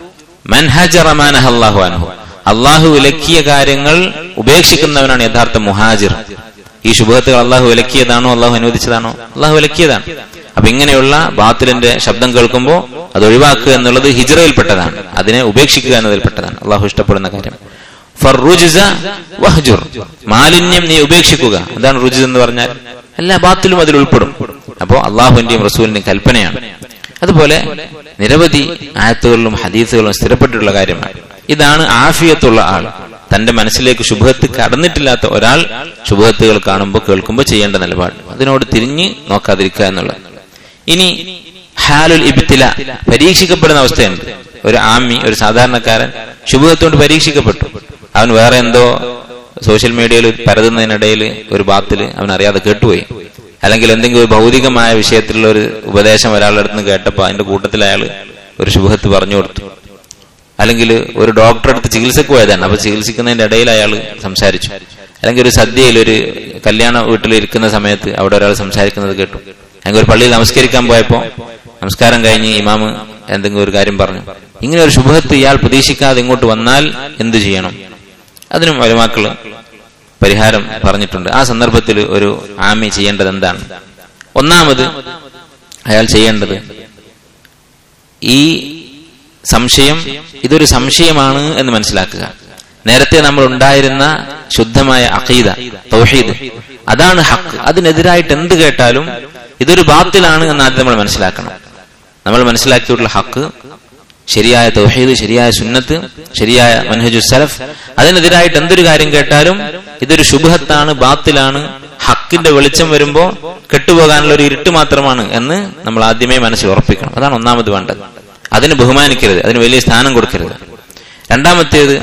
മൻ ഹജറ മാ നഹല്ലാഹു അൻഹു അള്ളാഹു വിലക്കിയ കാര്യങ്ങൾ ഉപേക്ഷിക്കുന്നവനാണ് യഥാർത്ഥ മുഹാജിർ ഈ ശുഭത്തുകൾ അള്ളാഹു വിലക്കിയതാണോ അള്ളാഹു അനുവദിച്ചതാണോ അള്ളാഹു വിലക്കിയതാണ് അപ്പൊ ഇങ്ങനെയുള്ള ബാത്തിലിന്റെ ശബ്ദം കേൾക്കുമ്പോൾ അത് ഒഴിവാക്കുക എന്നുള്ളത് ഹിജറയിൽപ്പെട്ടതാണ് അതിനെ ഉപേക്ഷിക്കുക എന്നതിൽപ്പെട്ടതാണ് അള്ളാഹു ഇഷ്ടപ്പെടുന്ന കാര്യം ഫർറുജിസ വഹ്ജുർ മാലിന്യം നീ ഉപേക്ഷിക്കുക അതാണ് റുജിസ് എന്ന് പറഞ്ഞാൽ എല്ലാ ബാത്തിലും അതിൽ ഉൾപ്പെടും അപ്പോ അള്ളാഹുവിന്റെയും റസൂലിന്റെയും കൽപ്പനയാണ് അതുപോലെ നിരവധി ആയത്തുകളിലും ഹദീസുകളിലും സ്ഥിരപ്പെട്ടിട്ടുള്ള കാര്യമാണ് ഇതാണ് ആഫിയത്തുള്ള ആൾ തന്റെ മനസ്സിലേക്ക് ശുഭത്ത് കടന്നിട്ടില്ലാത്ത ഒരാൾ ശുഭത്തുകൾ കാണുമ്പോൾ കേൾക്കുമ്പോൾ ചെയ്യേണ്ട നിലപാട് അതിനോട് തിരിഞ്ഞ് നോക്കാതിരിക്കുക എന്നുള്ളത് ഇനി ഹാലുൽ ഇബ്തില പരീക്ഷിക്കപ്പെടുന്ന അവസ്ഥയുണ്ട് ഒരു ആമി ഒരു സാധാരണക്കാരൻ ശുഭത്തുകൊണ്ട് പരീക്ഷിക്കപ്പെട്ടു അവൻ വേറെ എന്തോ സോഷ്യൽ മീഡിയയിൽ പരതുന്നതിനിടയിൽ ഒരു ബാത്തിൽ അവൻ അറിയാതെ കേട്ടുപോയി അല്ലെങ്കിൽ എന്തെങ്കിലും ഒരു ഭൗതികമായ വിഷയത്തിലുള്ള ഒരു ഉപദേശം ഒരാളുടെ അടുത്ത് നിന്ന് കേട്ടപ്പോൾ അതിന്റെ കൂട്ടത്തിൽ അയാൾ ഒരു ശുഭത്ത് പറഞ്ഞു കൊടുത്തു അല്ലെങ്കിൽ ഒരു ഡോക്ടറെ അടുത്ത് ചികിത്സക്ക് പോയതാണ് അപ്പൊ ചികിത്സിക്കുന്നതിന്റെ ഇടയിൽ അയാൾ സംസാരിച്ചു അല്ലെങ്കിൽ ഒരു സദ്യയിൽ ഒരു കല്യാണ വീട്ടിൽ ഇരിക്കുന്ന സമയത്ത് അവിടെ ഒരാൾ സംസാരിക്കുന്നത് കേട്ടു അല്ലെങ്കിൽ ഒരു പള്ളിയിൽ നമസ്കരിക്കാൻ പോയപ്പോ നമസ്കാരം കഴിഞ്ഞ് ഇമാമ് എന്തെങ്കിലും ഒരു കാര്യം പറഞ്ഞു ഇങ്ങനെ ഒരു ശുഭത്ത് ഇയാൾ പ്രതീക്ഷിക്കാതെ ഇങ്ങോട്ട് വന്നാൽ എന്തു ചെയ്യണം അതിനും വരുമാക്കള് പരിഹാരം പറഞ്ഞിട്ടുണ്ട് ആ സന്ദർഭത്തിൽ ഒരു ആമി ചെയ്യേണ്ടത് എന്താണ് ഒന്നാമത് അയാൾ ചെയ്യേണ്ടത് ഈ സംശയം ഇതൊരു സംശയമാണ് എന്ന് മനസ്സിലാക്കുക നേരത്തെ നമ്മൾ ഉണ്ടായിരുന്ന ശുദ്ധമായ അഖീദ തൗഹീദ് അതാണ് ഹക്ക് അതിനെതിരായിട്ട് എന്ത് കേട്ടാലും ഇതൊരു ബാത്തിലാണ് എന്ന് ആദ്യം നമ്മൾ മനസ്സിലാക്കണം നമ്മൾ മനസ്സിലാക്കിയിട്ടുള്ള ഹക്ക് ശരിയായ തൗഹീദ് ശരിയായ സുന്നത്ത് ശരിയായ മനഹജു സലഫ് അതിനെതിരായിട്ട് എന്തൊരു കാര്യം കേട്ടാലും ഇതൊരു ശുഭത്താണ് ബാത്തിലാണ് ഹക്കിന്റെ വെളിച്ചം വരുമ്പോ കെട്ടുപോകാനുള്ള ഒരു ഇരുട്ട് മാത്രമാണ് എന്ന് നമ്മൾ ആദ്യമേ മനസ്സിൽ ഉറപ്പിക്കണം അതാണ് ഒന്നാമത് വേണ്ടത് അതിന് ബഹുമാനിക്കരുത് അതിന് വലിയ സ്ഥാനം കൊടുക്കരുത് രണ്ടാമത്തേത്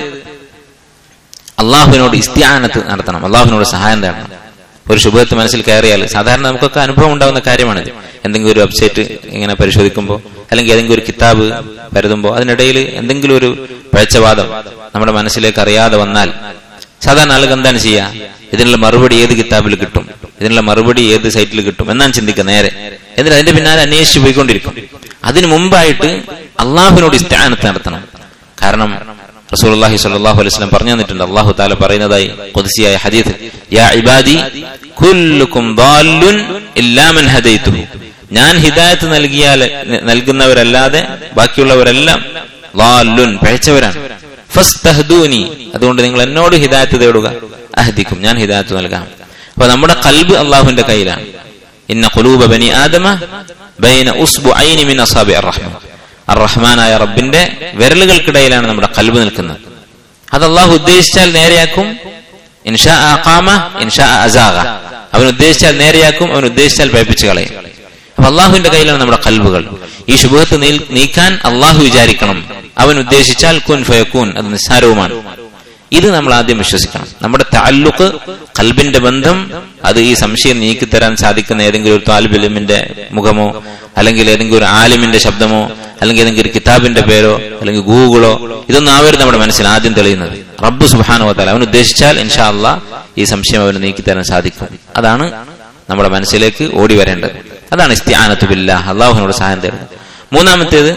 അള്ളാഹുവിനോട് ഇസ്ത്യാനത്ത് നടത്തണം അള്ളാഹുവിനോട് സഹായം തേടണം ഒരു ശുഭത്ത് മനസ്സിൽ കയറിയാൽ സാധാരണ നമുക്കൊക്കെ അനുഭവം ഉണ്ടാകുന്ന കാര്യമാണിത് എന്തെങ്കിലും ഒരു വെബ്സൈറ്റ് ഇങ്ങനെ പരിശോധിക്കുമ്പോൾ അല്ലെങ്കിൽ ഏതെങ്കിലും ഒരു കിതാബ് പരതുമ്പോൾ അതിനിടയിൽ എന്തെങ്കിലും ഒരു പഴച്ചവാദം നമ്മുടെ മനസ്സിലേക്ക് അറിയാതെ വന്നാൽ സാധാരണ ആളുകൾ എന്താണ് ചെയ്യുക ഇതിനുള്ള മറുപടി ഏത് കിതാബിൽ കിട്ടും ഇതിനുള്ള മറുപടി ഏത് സൈറ്റിൽ കിട്ടും എന്നാണ് ചിന്തിക്കുക നേരെ എന്നിട്ട് അതിന്റെ പിന്നാലെ അന്വേഷിച്ച് പോയിക്കൊണ്ടിരിക്കും അതിനു മുമ്പായിട്ട് അള്ളാഹുവിനോട് ഇസ്താനത്ത് നടത്തണം കാരണം റസൂലുള്ളാഹി സ്വല്ലല്ലാഹു അലൈഹി വസല്ലം പറഞ്ഞു തന്നിട്ടുണ്ട് അള്ളാഹു താല പറയുന്നതായി ഖുദ്സിയായ ഹദീസ് യാ ഇബാദി കുല്ലുക്കും ദാല്ലുൻ ഇല്ലാ മൻ ഹദൈതുഹു ഞാൻ ഹിദായത്ത് നൽകിയാൽ നൽകുന്നവരല്ലാതെ ബാക്കിയുള്ളവരെല്ലാം ലാലുൻ പഴച്ചവരാണ് ഫസ്തഹ്ദൂനി അതുകൊണ്ട് നിങ്ങൾ എന്നോട് ഹിദായത്ത് തേടുക അഹദിക്കും ഞാൻ ഹിദായത്ത് നൽകാം അപ്പൊ നമ്മുടെ കൽബ് അള്ളാഹുവിന്റെ കയ്യിലാണ് ഇന്ന ഖുലൂബ ബനി ആദമ ബൈന ഉസ്ബു ഐനി മിൻ അസാബി അർറഹ്മാൻ അർറഹ്മാനായ റബ്ബിന്റെ വിരലുകൾക്കിടയിലാണ് നമ്മുടെ കൽബ് നിൽക്കുന്നത് അത് അള്ളാഹു ഉദ്ദേശിച്ചാൽ നേരെയാക്കും ഇൻഷാ ആഖാമ ഇൻഷാ അസാഗ അവൻ ഉദ്ദേശിച്ചാൽ നേരെയാക്കും അവൻ ഉദ്ദേശിച്ചാൽ പയപ്പിച്ച് കളയും അപ്പൊ അള്ളാഹുവിന്റെ കയ്യിലാണ് നമ്മുടെ കൽബുകൾ ഈ ശുഭത്ത് നീക്കാൻ അള്ളാഹു വിചാരിക്കണം അവൻ ഉദ്ദേശിച്ചാൽ കുൻ ഫയക്കൂൻ അത് നിസ്സാരവുമാണ് ഇത് നമ്മൾ ആദ്യം വിശ്വസിക്കണം നമ്മുടെ താല്ലുക്ക് കൽബിന്റെ ബന്ധം അത് ഈ സംശയം നീക്കിത്തരാൻ സാധിക്കുന്ന ഏതെങ്കിലും ഒരു താലിബിലിമിന്റെ മുഖമോ അല്ലെങ്കിൽ ഏതെങ്കിലും ഒരു ആലിമിന്റെ ശബ്ദമോ അല്ലെങ്കിൽ ഏതെങ്കിലും ഒരു കിതാബിന്റെ പേരോ അല്ലെങ്കിൽ ഗൂഗിളോ ഇതൊന്നും ആവരുത് നമ്മുടെ മനസ്സിൽ ആദ്യം തെളിയുന്നത് റബ്ബ് സുബാനോ താല അവൻ ഉദ്ദേശിച്ചാൽ ഇൻഷാ അള്ളാ ഈ സംശയം അവന് നീക്കിത്തരാൻ സാധിക്കും അതാണ് നമ്മുടെ മനസ്സിലേക്ക് ഓടി വരേണ്ടത് അതാണ് ഇസ്തിയാനത്ത് ബില്ല അള്ളാഹുവിനോട് സഹായം തരുന്നത് മൂന്നാമത്തേത്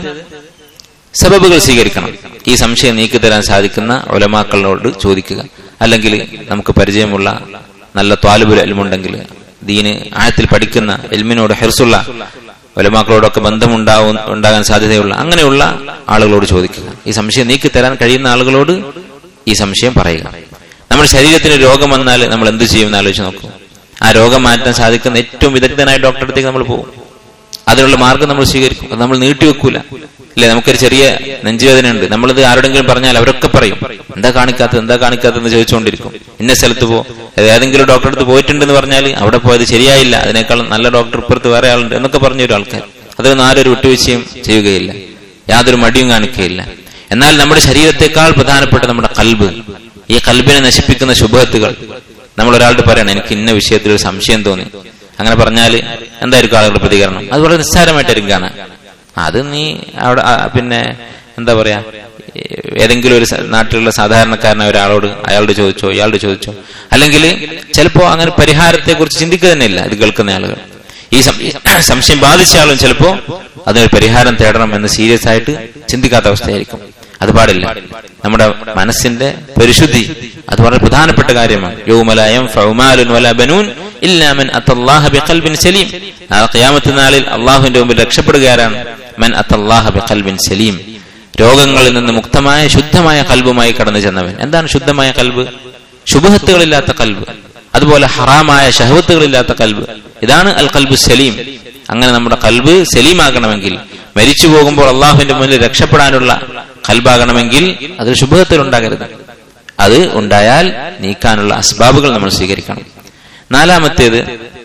സബബുകൾ സ്വീകരിക്കണം ഈ സംശയം നീക്കിത്തരാൻ സാധിക്കുന്ന ഒലമാക്കളോട് ചോദിക്കുക അല്ലെങ്കിൽ നമുക്ക് പരിചയമുള്ള നല്ല ത്വാലുബുൽ എൽമുണ്ടെങ്കിൽ ദീന് ആഴത്തിൽ പഠിക്കുന്ന എൽമിനോട് ഹെർസുള്ള ഒലമാക്കളോടൊക്കെ ബന്ധമുണ്ടാവും ഉണ്ടാകാൻ സാധ്യതയുള്ള അങ്ങനെയുള്ള ആളുകളോട് ചോദിക്കുക ഈ സംശയം നീക്കിത്തരാൻ കഴിയുന്ന ആളുകളോട് ഈ സംശയം പറയുക നമ്മുടെ ശരീരത്തിന് രോഗം വന്നാൽ നമ്മൾ എന്ത് ചെയ്യും എന്ന് ആലോചിച്ച് നോക്കും ആ രോഗം മാറ്റാൻ സാധിക്കുന്ന ഏറ്റവും വിദഗ്ധനായ ഡോക്ടറെ അടുത്തേക്ക് നമ്മൾ പോകും അതിനുള്ള മാർഗം നമ്മൾ സ്വീകരിക്കും അത് നമ്മൾ നീട്ടിവെക്കൂല ഇല്ലേ നമുക്കൊരു ചെറിയ നെഞ്ചുവേദന ഉണ്ട് നമ്മളിത് ആരോടെങ്കിലും പറഞ്ഞാൽ അവരൊക്കെ പറയും എന്താ കാണിക്കാത്തത് എന്താ കാണിക്കാത്തതെന്ന് ചോദിച്ചുകൊണ്ടിരിക്കും ഇന്ന സ്ഥലത്ത് പോ ഏതെങ്കിലും ഡോക്ടറെ അടുത്ത് പോയിട്ടുണ്ടെന്ന് പറഞ്ഞാൽ അവിടെ പോയത് ശരിയായില്ല അതിനേക്കാൾ നല്ല ഡോക്ടർ ഇപ്പുറത്ത് വേറെ ആളുണ്ട് എന്നൊക്കെ പറഞ്ഞു ഒരു ആൾക്കാർ അതൊന്നും ആരൊരു വിട്ടുവീഴ്ചയും ചെയ്യുകയില്ല യാതൊരു മടിയും കാണിക്കുകയില്ല എന്നാൽ നമ്മുടെ ശരീരത്തെക്കാൾ പ്രധാനപ്പെട്ട നമ്മുടെ കൽബ് ഈ കൽബിനെ നശിപ്പിക്കുന്ന ശുഭത്തുകൾ നമ്മൾ ഒരാളുടെ പറയണം എനിക്ക് ഇന്ന വിഷയത്തിൽ ഒരു സംശയം തോന്നി അങ്ങനെ പറഞ്ഞാൽ എന്തായിരിക്കും ആളുകളുടെ പ്രതികരണം അത് വളരെ നിസ്സാരമായിട്ടായിരിക്കും കാണാൻ അത് നീ അവിടെ ആ, പിന്നെ എന്താ പറയാ ഏതെങ്കിലും ഒരു സ- നാട്ടിലുള്ള സാധാരണക്കാരനായ ഒരാളോട് അയാളോട് ചോദിച്ചോ ഇയാളോട് ചോദിച്ചോ അല്ലെങ്കിൽ ചിലപ്പോ അങ്ങനെ പരിഹാരത്തെ കുറിച്ച് ചിന്തിക്കുക തന്നെയില്ല ഇത് കേൾക്കുന്ന ആളുകൾ ഈ സം- സംശയം ബാധിച്ച ആളും ചിലപ്പോ അതിനൊരു പരിഹാരം തേടണം എന്ന് സീരിയസ് ആയിട്ട് ചിന്തിക്കാത്ത അവസ്ഥയായിരിക്കും അത് പാടില്ല നമ്മുടെ മനസ്സിന്റെ പരിശുദ്ധി അത് വളരെ പ്രധാനപ്പെട്ട കാര്യമാണ് യൗമലായം ഫൗമാലുൻ വല ബനൂൻ ഇല്ലാ മൻ അത്തല്ലാഹ ബിഖൽബിൻ സലീം ആ ഖിയാമത്ത് നാളിൽ അള്ളാഹുവിന്റെ മുമ്പിൽ രക്ഷപ്പെടുകയാരാണ് മൻ അത്തല്ലാഹ ബിഖൽബിൻ സലീം രോഗങ്ങളിൽ നിന്ന് മുക്തമായ ശുദ്ധമായ കൽബുമായി കടന്നു ചെന്നവൻ എന്താണ് ശുദ്ധമായ കൽബ് ശുഭഹത്തുകളില്ലാത്ത കൽബ് അതുപോലെ ഹറാമായ ഷഹവത്തുകളില്ലാത്ത കൽബ് ഇതാണ് അൽ കൽബു സലീം അങ്ങനെ നമ്മുടെ കൽബ് സലീമാകണമെങ്കിൽ മരിച്ചു പോകുമ്പോൾ അള്ളാഹുവിന്റെ മുന്നിൽ രക്ഷപ്പെടാനുള്ള കൽബാകണമെങ്കിൽ അത് ശുഭത്തിൽ ഉണ്ടാകരുത് അത് ഉണ്ടായാൽ നീക്കാനുള്ള അസ്ബാബുകൾ നമ്മൾ സ്വീകരിക്കണം നാലാമത്തേത്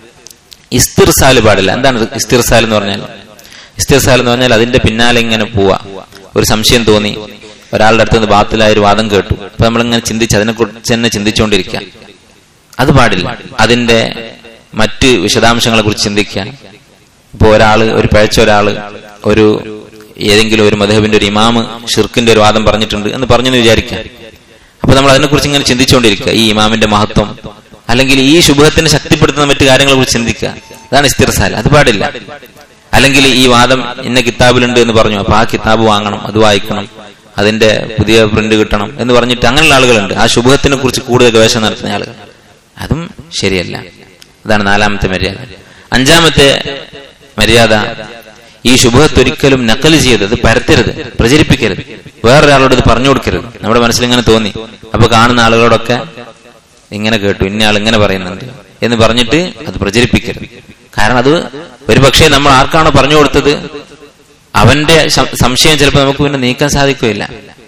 ഇസ്തിർസാല് പാടില്ല എന്താണ് ഇത് ഇസ്തിർസാൽ എന്ന് പറഞ്ഞാൽ ഇസ്തിർസാൽ എന്ന് പറഞ്ഞാൽ അതിന്റെ പിന്നാലെ ഇങ്ങനെ പോവാ ഒരു സംശയം തോന്നി ഒരാളുടെ അടുത്ത് നിന്ന് ബാത്തിലായ ഒരു വാദം കേട്ടു അപ്പൊ നമ്മളിങ്ങനെ ചിന്തിച്ച് അതിനെ കുറിച്ച് തന്നെ ചിന്തിച്ചുകൊണ്ടിരിക്കുക അത് പാടില്ല അതിന്റെ മറ്റ് വിശദാംശങ്ങളെ കുറിച്ച് ചിന്തിക്കുക ഇപ്പൊ ഒരാള് ഒരു പഴച്ച ഒരാള് ഒരു ഏതെങ്കിലും ഒരു മധുഹബിന്റെ ഒരു ഇമാമ് ഷിർക്കിന്റെ ഒരു വാദം പറഞ്ഞിട്ടുണ്ട് എന്ന് പറഞ്ഞെന്ന് വിചാരിക്കാം അപ്പൊ നമ്മൾ അതിനെക്കുറിച്ച് ഇങ്ങനെ ചിന്തിച്ചുകൊണ്ടിരിക്കുക ഈ ഇമാമിന്റെ മഹത്വം അല്ലെങ്കിൽ ഈ ശുഭത്തിനെ ശക്തിപ്പെടുത്തുന്ന മറ്റു കാര്യങ്ങളെ കുറിച്ച് ചിന്തിക്കുക അതാണ് ഇസ്തിർസാൽ അത് പാടില്ല അല്ലെങ്കിൽ ഈ വാദം ഇന്ന കിതാബിലുണ്ട് എന്ന് പറഞ്ഞു അപ്പൊ ആ കിതാബ് വാങ്ങണം അത് വായിക്കണം അതിന്റെ പുതിയ പ്രിന്റ് കിട്ടണം എന്ന് പറഞ്ഞിട്ട് അങ്ങനെയുള്ള ആളുകളുണ്ട് ആ ശുഭത്തിനെ കുറിച്ച് കൂടുതൽ ഗവേഷണം നടത്തുന്ന ആളുകൾ അതും ശരിയല്ല അതാണ് നാലാമത്തെ മര്യാദ അഞ്ചാമത്തെ മര്യാദ ഈ ശുഭത്ത് ഒരിക്കലും നക്കൽ ചെയ്തത് പരത്തരുത് പ്രചരിപ്പിക്കരുത് വേറൊരാളോട് ഇത് പറഞ്ഞു കൊടുക്കരുത് നമ്മുടെ മനസ്സിൽ ഇങ്ങനെ തോന്നി അപ്പൊ കാണുന്ന ആളുകളോടൊക്കെ ഇങ്ങനെ കേട്ടു ഇന്ന ആൾ ഇങ്ങനെ പറയുന്നുണ്ട് എന്ന് പറഞ്ഞിട്ട് അത് പ്രചരിപ്പിക്കരുത് കാരണം അത് ഒരു പക്ഷേ നമ്മൾ ആർക്കാണോ പറഞ്ഞു കൊടുത്തത് അവന്റെ സം- സംശയം ചിലപ്പോൾ നമുക്ക് പിന്നെ നീക്കാൻ സാധിക്കുകയില്ല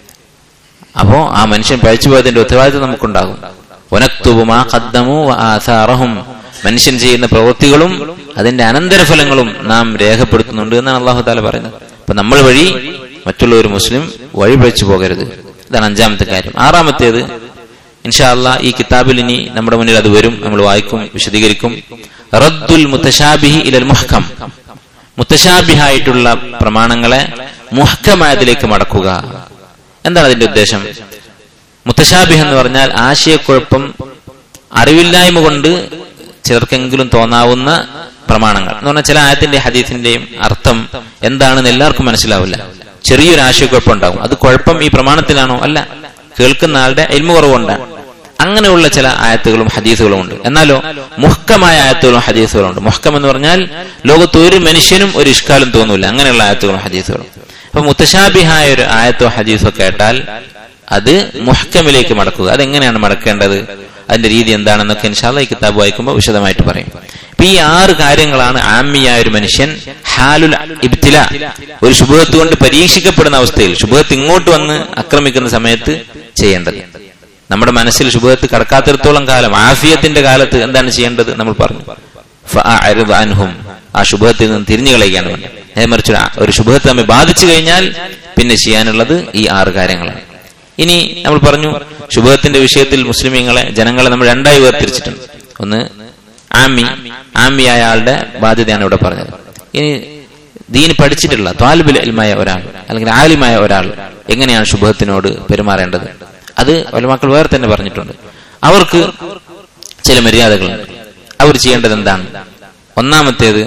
അപ്പോ ആ മനുഷ്യൻ പഴിച്ചുപോയതിന്റെ ഉത്തരവാദിത്വം നമുക്കുണ്ടാകും ഒനക്തുബുമാ ഖദ്ദമു വ ആഥാറഹും മനുഷ്യൻ ചെയ്യുന്ന പ്രവൃത്തികളും അതിന്റെ അനന്തരഫലങ്ങളും നാം രേഖപ്പെടുത്തുന്നുണ്ട് എന്നാണ് അള്ളാഹു താല പറയുന്നത് അപ്പൊ നമ്മൾ വഴി മറ്റുള്ള ഒരു മുസ്ലിം വഴി പഴിച്ചു പോകരുത് ഇതാണ് അഞ്ചാമത്തെ കാര്യം ആറാമത്തേത് ഇൻഷാ അല്ലാ ഈ കിതാബിൽ ഇനി നമ്മുടെ മുന്നിൽ അത് വരും നമ്മൾ വായിക്കും വിശദീകരിക്കും റദ്ദുൽ മുത്തശാബിഹി ഇലൽ മുഹ്കം മുത്തശാബിഹായിട്ടുള്ള പ്രമാണങ്ങളെ മുഹക്കമായതിലേക്ക് മടക്കുക എന്താണ് അതിന്റെ ഉദ്ദേശം മുത്തശാബിഹ് എന്ന് പറഞ്ഞാൽ ആശയക്കുഴപ്പം അറിവില്ലായ്മ കൊണ്ട് ചിലർക്കെങ്കിലും തോന്നാവുന്ന പ്രമാണങ്ങൾ എന്ന് പറഞ്ഞാൽ ചില ആയത്തിന്റെ ഹദീസിന്റെയും അർത്ഥം എന്താണെന്ന് എല്ലാവർക്കും മനസ്സിലാവില്ല ചെറിയൊരു ആശയക്കുഴപ്പം ഉണ്ടാവും അത് കുഴപ്പം ഈ പ്രമാണത്തിലാണോ അല്ല കേൾക്കുന്ന ആളുടെ എൽമ കുറവുകൊണ്ടാണ് അങ്ങനെയുള്ള ചില ആയത്തുകളും ഹദീസുകളും ഉണ്ട് എന്നാലോ മുഹക്കമായ ആയത്തുകളും ഹദീസുകളും ഉണ്ട് മുഹക്കം എന്ന് പറഞ്ഞാൽ ലോകത്ത് ഒരു മനുഷ്യനും ഒരു ഇഷ്കാലും തോന്നൂല അങ്ങനെയുള്ള ആയത്തുകളും ഹദീസുകളും അപ്പൊ മുത്തശാബിഹായ ഒരു ആയത്തോ ഹദീസോ കേട്ടാൽ അത് മുഹക്കമിലേക്ക് മടക്കുക അതെങ്ങനെയാണ് മടക്കേണ്ടത് അതിന്റെ രീതി എന്താണെന്നൊക്കെ ഇൻഷാല്ല ഈ കിതാബ് വായിക്കുമ്പോൾ വിശദമായിട്ട് പറയും അപ്പൊ ഈ ആറ് കാര്യങ്ങളാണ് ആമിയായ ഒരു മനുഷ്യൻ ഹാലുൽ ഇബ്തില ഒരു ശുഭത്ത് കൊണ്ട് പരീക്ഷിക്കപ്പെടുന്ന അവസ്ഥയിൽ ശുഭത്ത് ഇങ്ങോട്ട് വന്ന് ആക്രമിക്കുന്ന സമയത്ത് ചെയ്യേണ്ടത് നമ്മുടെ മനസ്സിൽ ശുഭത്ത് കടക്കാത്തിടത്തോളം കാലം ആഫിയത്തിന്റെ കാലത്ത് എന്താണ് ചെയ്യേണ്ടത് നമ്മൾ പറഞ്ഞു ഫഅഅരിദ് അൻഹും ആ ശുഭത്തിൽ നിന്ന് തിരിഞ്ഞു കളയുകയാണ് വേണ്ടത്. നേരെ മറിച്ച് ഒരു- ഒരു ശുഭത്തെ നമ്മെ ബാധിച്ചു കഴിഞ്ഞാൽ പിന്നെ ചെയ്യാനുള്ളത് ഈ ആറ് കാര്യങ്ങളാണ് ഇനി നമ്മൾ പറഞ്ഞു ശുഭത്തിന്റെ വിഷയത്തിൽ മുസ്ലിമീങ്ങളെ ജനങ്ങളെ നമ്മൾ രണ്ടായി വേർതിരിച്ചിട്ടുണ്ട് ഒന്ന് ആമി ആമിയായ ആളുടെ ബാധ്യതയാണ് ഇവിടെ പറഞ്ഞത് ഇനി ദീന് പഠിച്ചിട്ടുള്ള ത്വാലിബുൽ ഇൽമായ ഒരാൾ അല്ലെങ്കിൽ ആലിമായ ഒരാൾ എങ്ങനെയാണ് ശുഭത്തിനോട് പെരുമാറേണ്ടത് അത് വലമാക്കൾ വേറെ തന്നെ പറഞ്ഞിട്ടുണ്ട് അവർക്ക് ചില മര്യാദകളുണ്ട് അവർ ചെയ്യേണ്ടത് എന്താണ് ഒന്നാമത്തേത്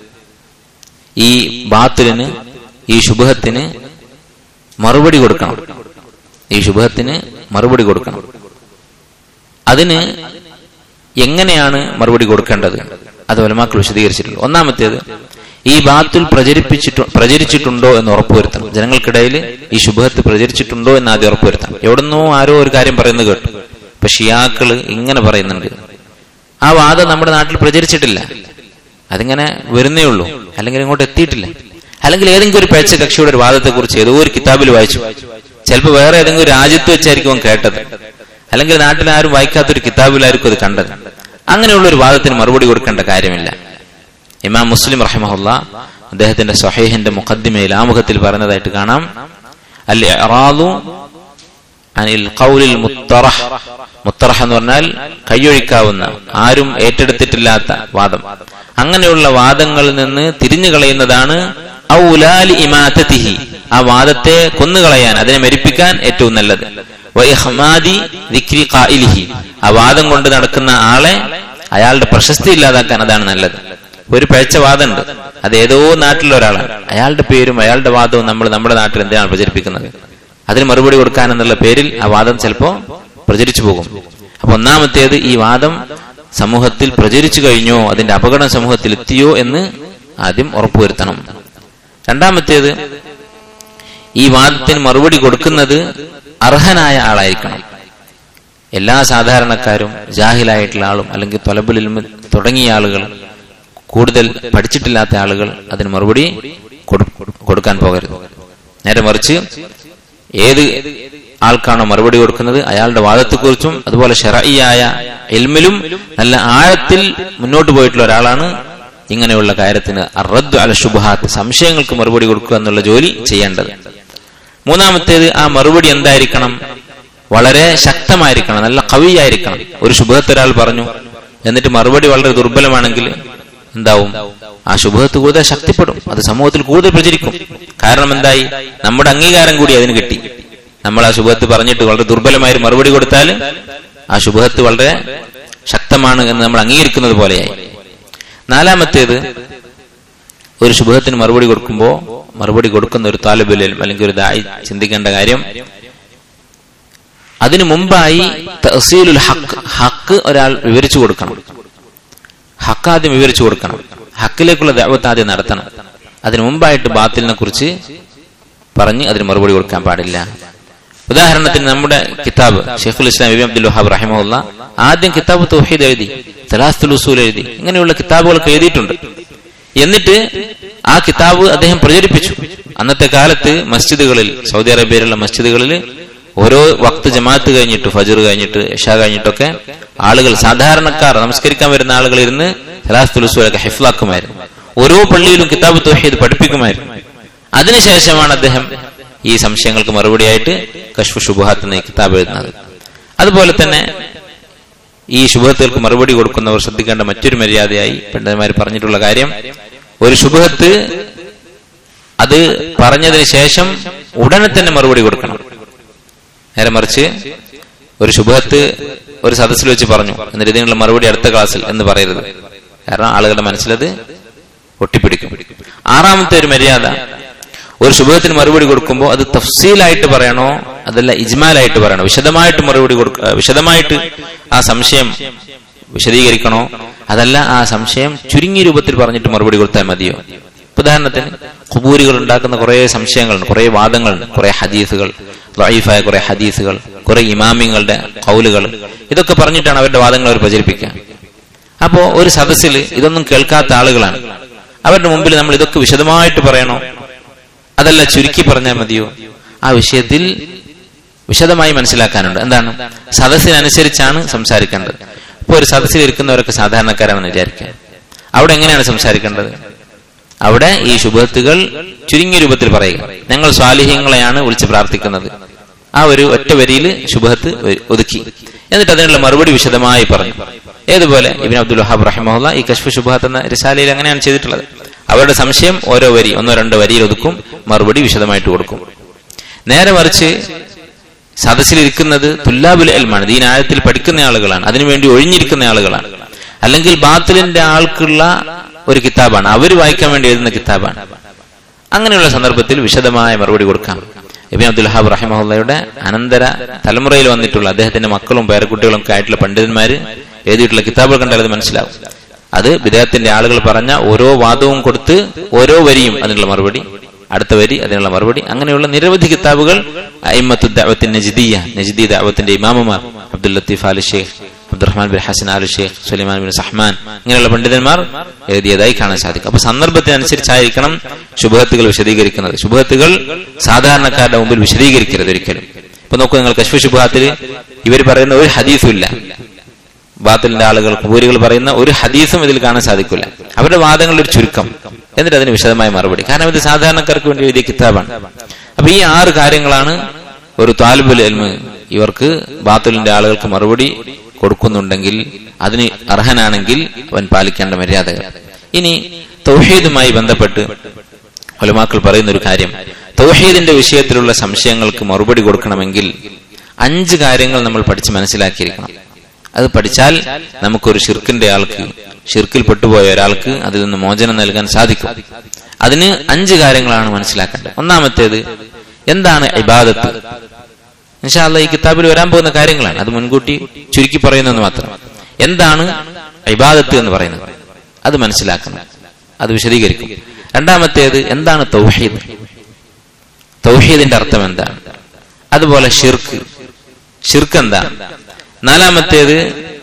ഈ ബാത്തിലിന് ഈ ശുഭത്തിന് മറുപടി കൊടുക്കണം ഈ ശുഭത്തിന് മറുപടി കൊടുക്കണം അതിന് എങ്ങനെയാണ് മറുപടി കൊടുക്കേണ്ടത് അത് വലമാക്കൾ വിശദീകരിച്ചിട്ടുണ്ട് ഒന്നാമത്തേത് ഈ ബാത്തിൽ പ്രചരിപ്പിച്ചിട്ടു പ്രചരിച്ചിട്ടുണ്ടോ എന്ന് ഉറപ്പുവരുത്തണം ജനങ്ങൾക്കിടയിൽ ഈ ശുഭത്ത് പ്രചരിച്ചിട്ടുണ്ടോ എന്ന് ആദ്യം ഉറപ്പുവരുത്തണം എവിടുന്നോ ആരോ ഒരു കാര്യം പറയുന്നത് കേട്ടു ഇപ്പൊ ഷിയാക്കള് ഇങ്ങനെ പറയുന്നുണ്ട് ആ വാദം നമ്മുടെ നാട്ടിൽ പ്രചരിച്ചിട്ടില്ല അതിങ്ങനെ വരുന്നേ ഉള്ളൂ അല്ലെങ്കിൽ ഇങ്ങോട്ട് എത്തിയിട്ടില്ല അല്ലെങ്കിൽ ഏതെങ്കിലും ഒരു പേച്ച കക്ഷിയുടെ ഒരു വാദത്തെക്കുറിച്ച് ഏതോ ഒരു കിതാബിൽ വായിച്ചു ചിലപ്പോൾ വേറെ ഏതെങ്കിലും ഒരു രാജ്യത്ത് വെച്ചായിരിക്കും അവൻ കേട്ടത് അല്ലെങ്കിൽ നാട്ടിൽ ആരും വായിക്കാത്തൊരു കിതാബിലായിരിക്കും അത് കണ്ടത് അങ്ങനെയുള്ള ഒരു വാദത്തിന് മറുപടി കൊടുക്കേണ്ട കാര്യമില്ല ഇമാം മുസ്ലിം റഹിമഹുല്ല അദ്ദേഹത്തിന്റെ സഹേഹിന്റെ മുഖദ്ദിമയിൽ ആമുഖത്തിൽ പറഞ്ഞതായിട്ട് കാണാം അൽ ഇറാദു അനിൽ ഖൗലിൽ മുത്തറഹ് മുത്തറഹ് എന്ന് പറഞ്ഞാൽ കൈയൊഴിക്കാവുന്ന ആരും ഏറ്റെടുത്തിട്ടില്ലാത്ത വാദം അങ്ങനെയുള്ള വാദങ്ങളിൽ നിന്ന് തിരിഞ്ഞു കളയുന്നതാണ് ഔലാലി ഇമാതത്തിഹി ആ വാദത്തെ കൊന്നുകളയാൻ അതിനെ മരിപ്പിക്കാൻ ഏറ്റവും നല്ലത് വൈഹ്മാദി ദിക്രി ഖായിലിഹി ആ വാദം കൊണ്ട് നടക്കുന്ന ആളെ അയാളുടെ പ്രശസ്തി ഇല്ലാതാക്കാൻ അതാണ് നല്ലത് ഒരു പഴച്ച വാദമുണ്ട് അത് ഏതോ നാട്ടിലുള്ള ഒരാളാണ് അയാളുടെ പേരും അയാളുടെ വാദവും നമ്മൾ നമ്മുടെ നാട്ടിൽ എന്തിനാണ് പ്രചരിപ്പിക്കുന്നത് അതിന് മറുപടി കൊടുക്കാൻ എന്നുള്ള പേരിൽ ആ വാദം ചിലപ്പോ പ്രചരിച്ചു പോകും അപ്പൊ ഒന്നാമത്തേത് ഈ വാദം സമൂഹത്തിൽ പ്രചരിച്ചു കഴിഞ്ഞോ അതിന്റെ അപകടം സമൂഹത്തിൽ എത്തിയോ എന്ന് ആദ്യം ഉറപ്പുവരുത്തണം രണ്ടാമത്തേത് ഈ വാദത്തിന് മറുപടി കൊടുക്കുന്നത് അർഹനായ ആളായിരിക്കണം എല്ലാ സാധാരണക്കാരും ജാഹിലായിട്ടുള്ള ആളും അല്ലെങ്കിൽ തൊലബുലിൽ തുടങ്ങിയ ആളുകൾ കൂടുതൽ പഠിച്ചിട്ടില്ലാത്ത ആളുകൾ അതിന് മറുപടി കൊടുക്കാൻ പോകരുത് നേരെ മറിച്ച് ഏത് ആൾക്കാണോ മറുപടി കൊടുക്കുന്നത് അയാളുടെ വാദത്തെക്കുറിച്ചും അതുപോലെ ഷെറയായ എൽമിലും നല്ല ആഴത്തിൽ മുന്നോട്ട് പോയിട്ടുള്ള ഒരാളാണ് ഇങ്ങനെയുള്ള കാര്യത്തിന് റദ്ദ് അല ശുഭാത്ത് സംശയങ്ങൾക്ക് മറുപടി കൊടുക്കുക എന്നുള്ള ജോലി ചെയ്യേണ്ടത് മൂന്നാമത്തേത് ആ മറുപടി എന്തായിരിക്കണം വളരെ ശക്തമായിരിക്കണം നല്ല കവിയായിരിക്കണം ഒരു ശുഭത്ത് ഒരാൾ പറഞ്ഞു എന്നിട്ട് മറുപടി വളരെ ദുർബലമാണെങ്കിൽ എന്താവും ആ ശുഭത്ത് കൂടുതൽ ശക്തിപ്പെടും അത് സമൂഹത്തിൽ കൂടുതൽ പ്രചരിക്കും കാരണം എന്തായി നമ്മുടെ അംഗീകാരം കൂടി അതിന് കിട്ടി നമ്മൾ ആ ശുഭത്ത് പറഞ്ഞിട്ട് വളരെ ദുർബലമായ ഒരു മറുപടി കൊടുത്താൽ ആ ശുഭത്ത് വളരെ ശക്തമാണ് എന്ന് നമ്മൾ അംഗീകരിക്കുന്നത് പോലെയായി നാലാമത്തേത് ഒരു ശുഭത്തിന് മറുപടി കൊടുക്കുമ്പോൾ മറുപടി കൊടുക്കുന്ന ഒരു താലിബുലും അല്ലെങ്കിൽ ഒരു ദായി ചിന്തിക്കേണ്ട കാര്യം അതിനു മുമ്പായി തഹസീലുൽ ഹക്ക് ഹക്ക് ഒരാൾ വിവരിച്ചു കൊടുക്കണം ഹക്ക് ആദ്യം വിവരിച്ചു കൊടുക്കണം ഹക്കിലേക്കുള്ള ദൈവത്ത് ആദ്യം നടത്തണം അതിനു മുമ്പായിട്ട് ബാത്തിലിനെ കുറിച്ച് പറഞ്ഞ് അതിന് മറുപടി കൊടുക്കാൻ പാടില്ല ഉദാഹരണത്തിന് നമ്മുടെ കിതാബ് ഷെയ്ഖുൽ ഇസ്ലാം ഇബി അബ്ദുൽ വഹാബ് റഹിമുല്ല ആദ്യം കിതാബ് തൗഹീദ് എഴുതി തലാസ്തുൽ ഉസൂൽ എഴുതി ഇങ്ങനെയുള്ള കിതാബുകളൊക്കെ എഴുതിയിട്ടുണ്ട് എന്നിട്ട് ആ കിതാബ് അദ്ദേഹം പ്രചരിപ്പിച്ചു അന്നത്തെ കാലത്ത് മസ്ജിദുകളിൽ സൗദി അറേബ്യയിലുള്ള മസ്ജിദുകളിൽ ഓരോ വക്ത് ജമാഅത്ത് കഴിഞ്ഞിട്ട് ഫജർ കഴിഞ്ഞിട്ട് ഇഷ കഴിഞ്ഞിട്ടൊക്കെ ആളുകൾ സാധാരണക്കാർ നമസ്കരിക്കാൻ വരുന്ന ആളുകൾ ഇരുന്ന് സലാസ്തുലുസൂലൊക്കെ ഹെഫ്ലാക്കുമായിരുന്നു ഓരോ പള്ളിയിലും കിതാബ് തോഹീദ് പഠിപ്പിക്കുമായിരുന്നു അതിനുശേഷമാണ് അദ്ദേഹം ഈ സംശയങ്ങൾക്ക് മറുപടിയായിട്ട് കശ്ഫ് ഷുബുഹാത്ത് എന്ന കിതാബ് എഴുതുന്നത് അതുപോലെ തന്നെ ഈ ശുഭത്തുകൾക്ക് മറുപടി കൊടുക്കുന്നവർ ശ്രദ്ധിക്കേണ്ട മറ്റൊരു മര്യാദയായി പണ്ഡിതന്മാർ പറഞ്ഞിട്ടുള്ള കാര്യം ഒരു ശുഭത്ത് അത് പറഞ്ഞതിന് ശേഷം ഉടനെ തന്നെ മറുപടി കൊടുക്കണം നേരെ മറിച്ച് ഒരു ശുഭത്ത് ഒരു സദസ്സിൽ വെച്ച് പറഞ്ഞു എന്നിട്ട് ഇതിനുള്ള മറുപടി അടുത്ത ക്ലാസ്സിൽ എന്ന് പറയരുത് കാരണം ആളുകളുടെ മനസ്സിലത് ഒട്ടിപ്പിടിക്കും ആറാമത്തെ ഒരു മര്യാദ ഒരു ശുഭത്തിന് മറുപടി കൊടുക്കുമ്പോൾ അത് തഫ്സീലായിട്ട് പറയണോ അതല്ല ഇജ്മാലായിട്ട് പറയണോ വിശദമായിട്ട് മറുപടി കൊടുക്ക വിശദമായിട്ട് ആ സംശയം വിശദീകരിക്കണോ അതല്ല ആ സംശയം ചുരുങ്ങിയ രൂപത്തിൽ പറഞ്ഞിട്ട് മറുപടി കൊടുത്താൽ മതിയോ ഉദാഹരണത്തിന് ഖുബൂരികൾ ഉണ്ടാക്കുന്ന കുറെ സംശയങ്ങളുണ്ട് കുറെ വാദങ്ങളുണ്ട് കുറെ ഹദീസുകൾ ലൈഫായ കുറെ ഹദീസുകൾ കുറെ ഇമാമിങ്ങളുടെ കൗലുകൾ ഇതൊക്കെ പറഞ്ഞിട്ടാണ് അവരുടെ വാദങ്ങൾ അവർ പ്രചരിപ്പിക്കുക അപ്പോ ഒരു സദസ്സിൽ ഇതൊന്നും കേൾക്കാത്ത ആളുകളാണ് അവരുടെ മുമ്പിൽ നമ്മൾ ഇതൊക്കെ വിശദമായിട്ട് പറയണോ അതല്ല ചുരുക്കി പറഞ്ഞാൽ മതിയോ ആ വിഷയത്തിൽ വിശദമായി മനസ്സിലാക്കാനുണ്ട് എന്താണ് സദസ്സിനനുസരിച്ചാണ് സംസാരിക്കേണ്ടത് ഇപ്പൊ ഒരു സദസ്സിൽ ഇരിക്കുന്നവരൊക്കെ സാധാരണക്കാരാണെന്ന് വിചാരിക്കുക അവിടെ എങ്ങനെയാണ് സംസാരിക്കേണ്ടത് അവിടെ ഈ ശുഭത്തുകൾ ചുരുങ്ങിയ രൂപത്തിൽ പറയുക ഞങ്ങൾ സ്വാലിഹ്യങ്ങളെയാണ് വിളിച്ച് പ്രാർത്ഥിക്കുന്നത് ആ ഒരു ഒറ്റ വരിയിൽ ശുഭത്ത് ഒതുക്കി എന്നിട്ട് അതിനുള്ള മറുപടി വിശദമായി പറഞ്ഞു ഏതുപോലെ ഇബിൻ അബ്ദുൽ വഹാബ് റഹിമുല്ല ഈ കശ്ഫ് ശുഭത്ത് എന്ന റിസാലയിൽ അങ്ങനെയാണ് ചെയ്തിട്ടുള്ളത് അവരുടെ സംശയം ഓരോ വരി ഒന്നോ രണ്ടോ വരിയിൽ ഒതുക്കും മറുപടി വിശദമായിട്ട് കൊടുക്കും നേരെ മറിച്ച് സദസ്സിലിരിക്കുന്നത് തുല്ലാബുൽ എൽമാണ് ദീനായത്തിൽ പഠിക്കുന്ന ആളുകളാണ് അതിനുവേണ്ടി ഒഴിഞ്ഞിരിക്കുന്ന ആളുകളാണ് അല്ലെങ്കിൽ ബാത്തിലിന്റെ ആൾക്കുള്ള ഒരു കിതാബാണ് അവർ വായിക്കാൻ വേണ്ടി എഴുതുന്ന കിതാബാണ് അങ്ങനെയുള്ള സന്ദർഭത്തിൽ വിശദമായ മറുപടി കൊടുക്കാം ഇബിൻ അബ്ദുൽ ഹാബ് റഹിമഹുല്ലയുടെ അനന്തര തലമുറയിൽ വന്നിട്ടുള്ള അദ്ദേഹത്തിന്റെ മക്കളും പേരക്കുട്ടികളും ഒക്കെ ആയിട്ടുള്ള പണ്ഡിതന്മാര് എഴുതിയിട്ടുള്ള കിതാബുകൾ കണ്ടാൽ അത് മനസ്സിലാവും അത് വിദേഹത്തിന്റെ ആളുകൾ പറഞ്ഞ ഓരോ വാദവും കൊടുത്ത് ഓരോ വരിയും അതിനുള്ള മറുപടി അടുത്ത വരി അതിനുള്ള മറുപടി അങ്ങനെയുള്ള നിരവധി കിതാബുകൾ അയിമത്തു ദഅവത്തിൻ നജ്ദിയ നജ്ദി ദഅവത്തിന്റെ ഇമാമുമാർ അബ്ദുൽ ലത്തീഫ് അലി ഷെയ്ഖ് അബ്ദുറഹ്മാൻ ബിൻ ഹസൻ ആലു ഷെയ്ഖ് സുലൈമാൻ ബിൻ സഹ്മാൻ ഇങ്ങനെയുള്ള പണ്ഡിതന്മാർ എഴുതിയതായി കാണാൻ സാധിക്കും അപ്പൊ സന്ദർഭത്തിനനുസരിച്ചായിരിക്കണം ശുഭത്തുകൾ വിശദീകരിക്കുന്നത് ശുഭത്തുകൾ സാധാരണക്കാരുടെ മുമ്പിൽ വിശദീകരിക്കരുത് ഒരിക്കലും ഇപ്പൊ നോക്കൂ നിങ്ങൾ കശ്മ ശുഭാത്തിൽ ഇവർ പറയുന്ന ഒരു ഹദീസും ഇല്ല ബാത്തിലിന്റെ ആളുകൾ കുബൂരികൾ പറയുന്ന ഒരു ഹദീസും ഇതിൽ കാണാൻ സാധിക്കില്ല അവരുടെ വാദങ്ങളുടെ ഒരു ചുരുക്കം എന്നിട്ട് അതിന് വിശദമായ മറുപടി കാരണം ഇത് സാധാരണക്കാർക്ക് വേണ്ടി എഴുതിയ കിതാബാണ് അപ്പൊ ഈ ആറ് കാര്യങ്ങളാണ് ഒരു താലിബുൽ എൽമ് ഇവർക്ക് ബാത്തുലിന്റെ ആളുകൾക്ക് മറുപടി കൊടുക്കുന്നുണ്ടെങ്കിൽ അതിന് അർഹനാണെങ്കിൽ അവൻ പാലിക്കേണ്ട മര്യാദകൾ ഇനി തൗഹീദുമായി ബന്ധപ്പെട്ട് ഒലമാക്കൾ പറയുന്ന ഒരു കാര്യം തൗഹീദിന്റെ വിഷയത്തിലുള്ള സംശയങ്ങൾക്ക് മറുപടി കൊടുക്കണമെങ്കിൽ അഞ്ച് കാര്യങ്ങൾ നമ്മൾ പഠിച്ച് മനസ്സിലാക്കിയിരിക്കണം അത് പഠിച്ചാൽ നമുക്കൊരു ഷിർക്കിന്റെ ആൾക്ക് ഷിർക്കിൽ പെട്ടുപോയ ഒരാൾക്ക് അതിൽ നിന്ന് മോചനം നൽകാൻ സാധിക്കും അതിന് അഞ്ച് കാര്യങ്ങളാണ് മനസ്സിലാക്കേണ്ടത് ഒന്നാമത്തേത് എന്താണ് ഇബാദത്ത് ഇൻഷാല്ല ഈ കിതാബിൽ വരാൻ പോകുന്ന കാര്യങ്ങളാണ് അത് മുൻകൂട്ടി ചുരുക്കി പറയുന്നെന്ന് മാത്രം എന്താണ് ഇബാദത്ത് എന്ന് പറയുന്നത് അത് മനസ്സിലാക്കണം അത് വിശദീകരിക്കും രണ്ടാമത്തേത് എന്താണ് തൗഹീദ് തൗഹീദിന്റെ അർത്ഥം എന്താണ് അതുപോലെ ഷിർക്ക് ഷിർക്ക് എന്താണ് നാലാമത്തേത്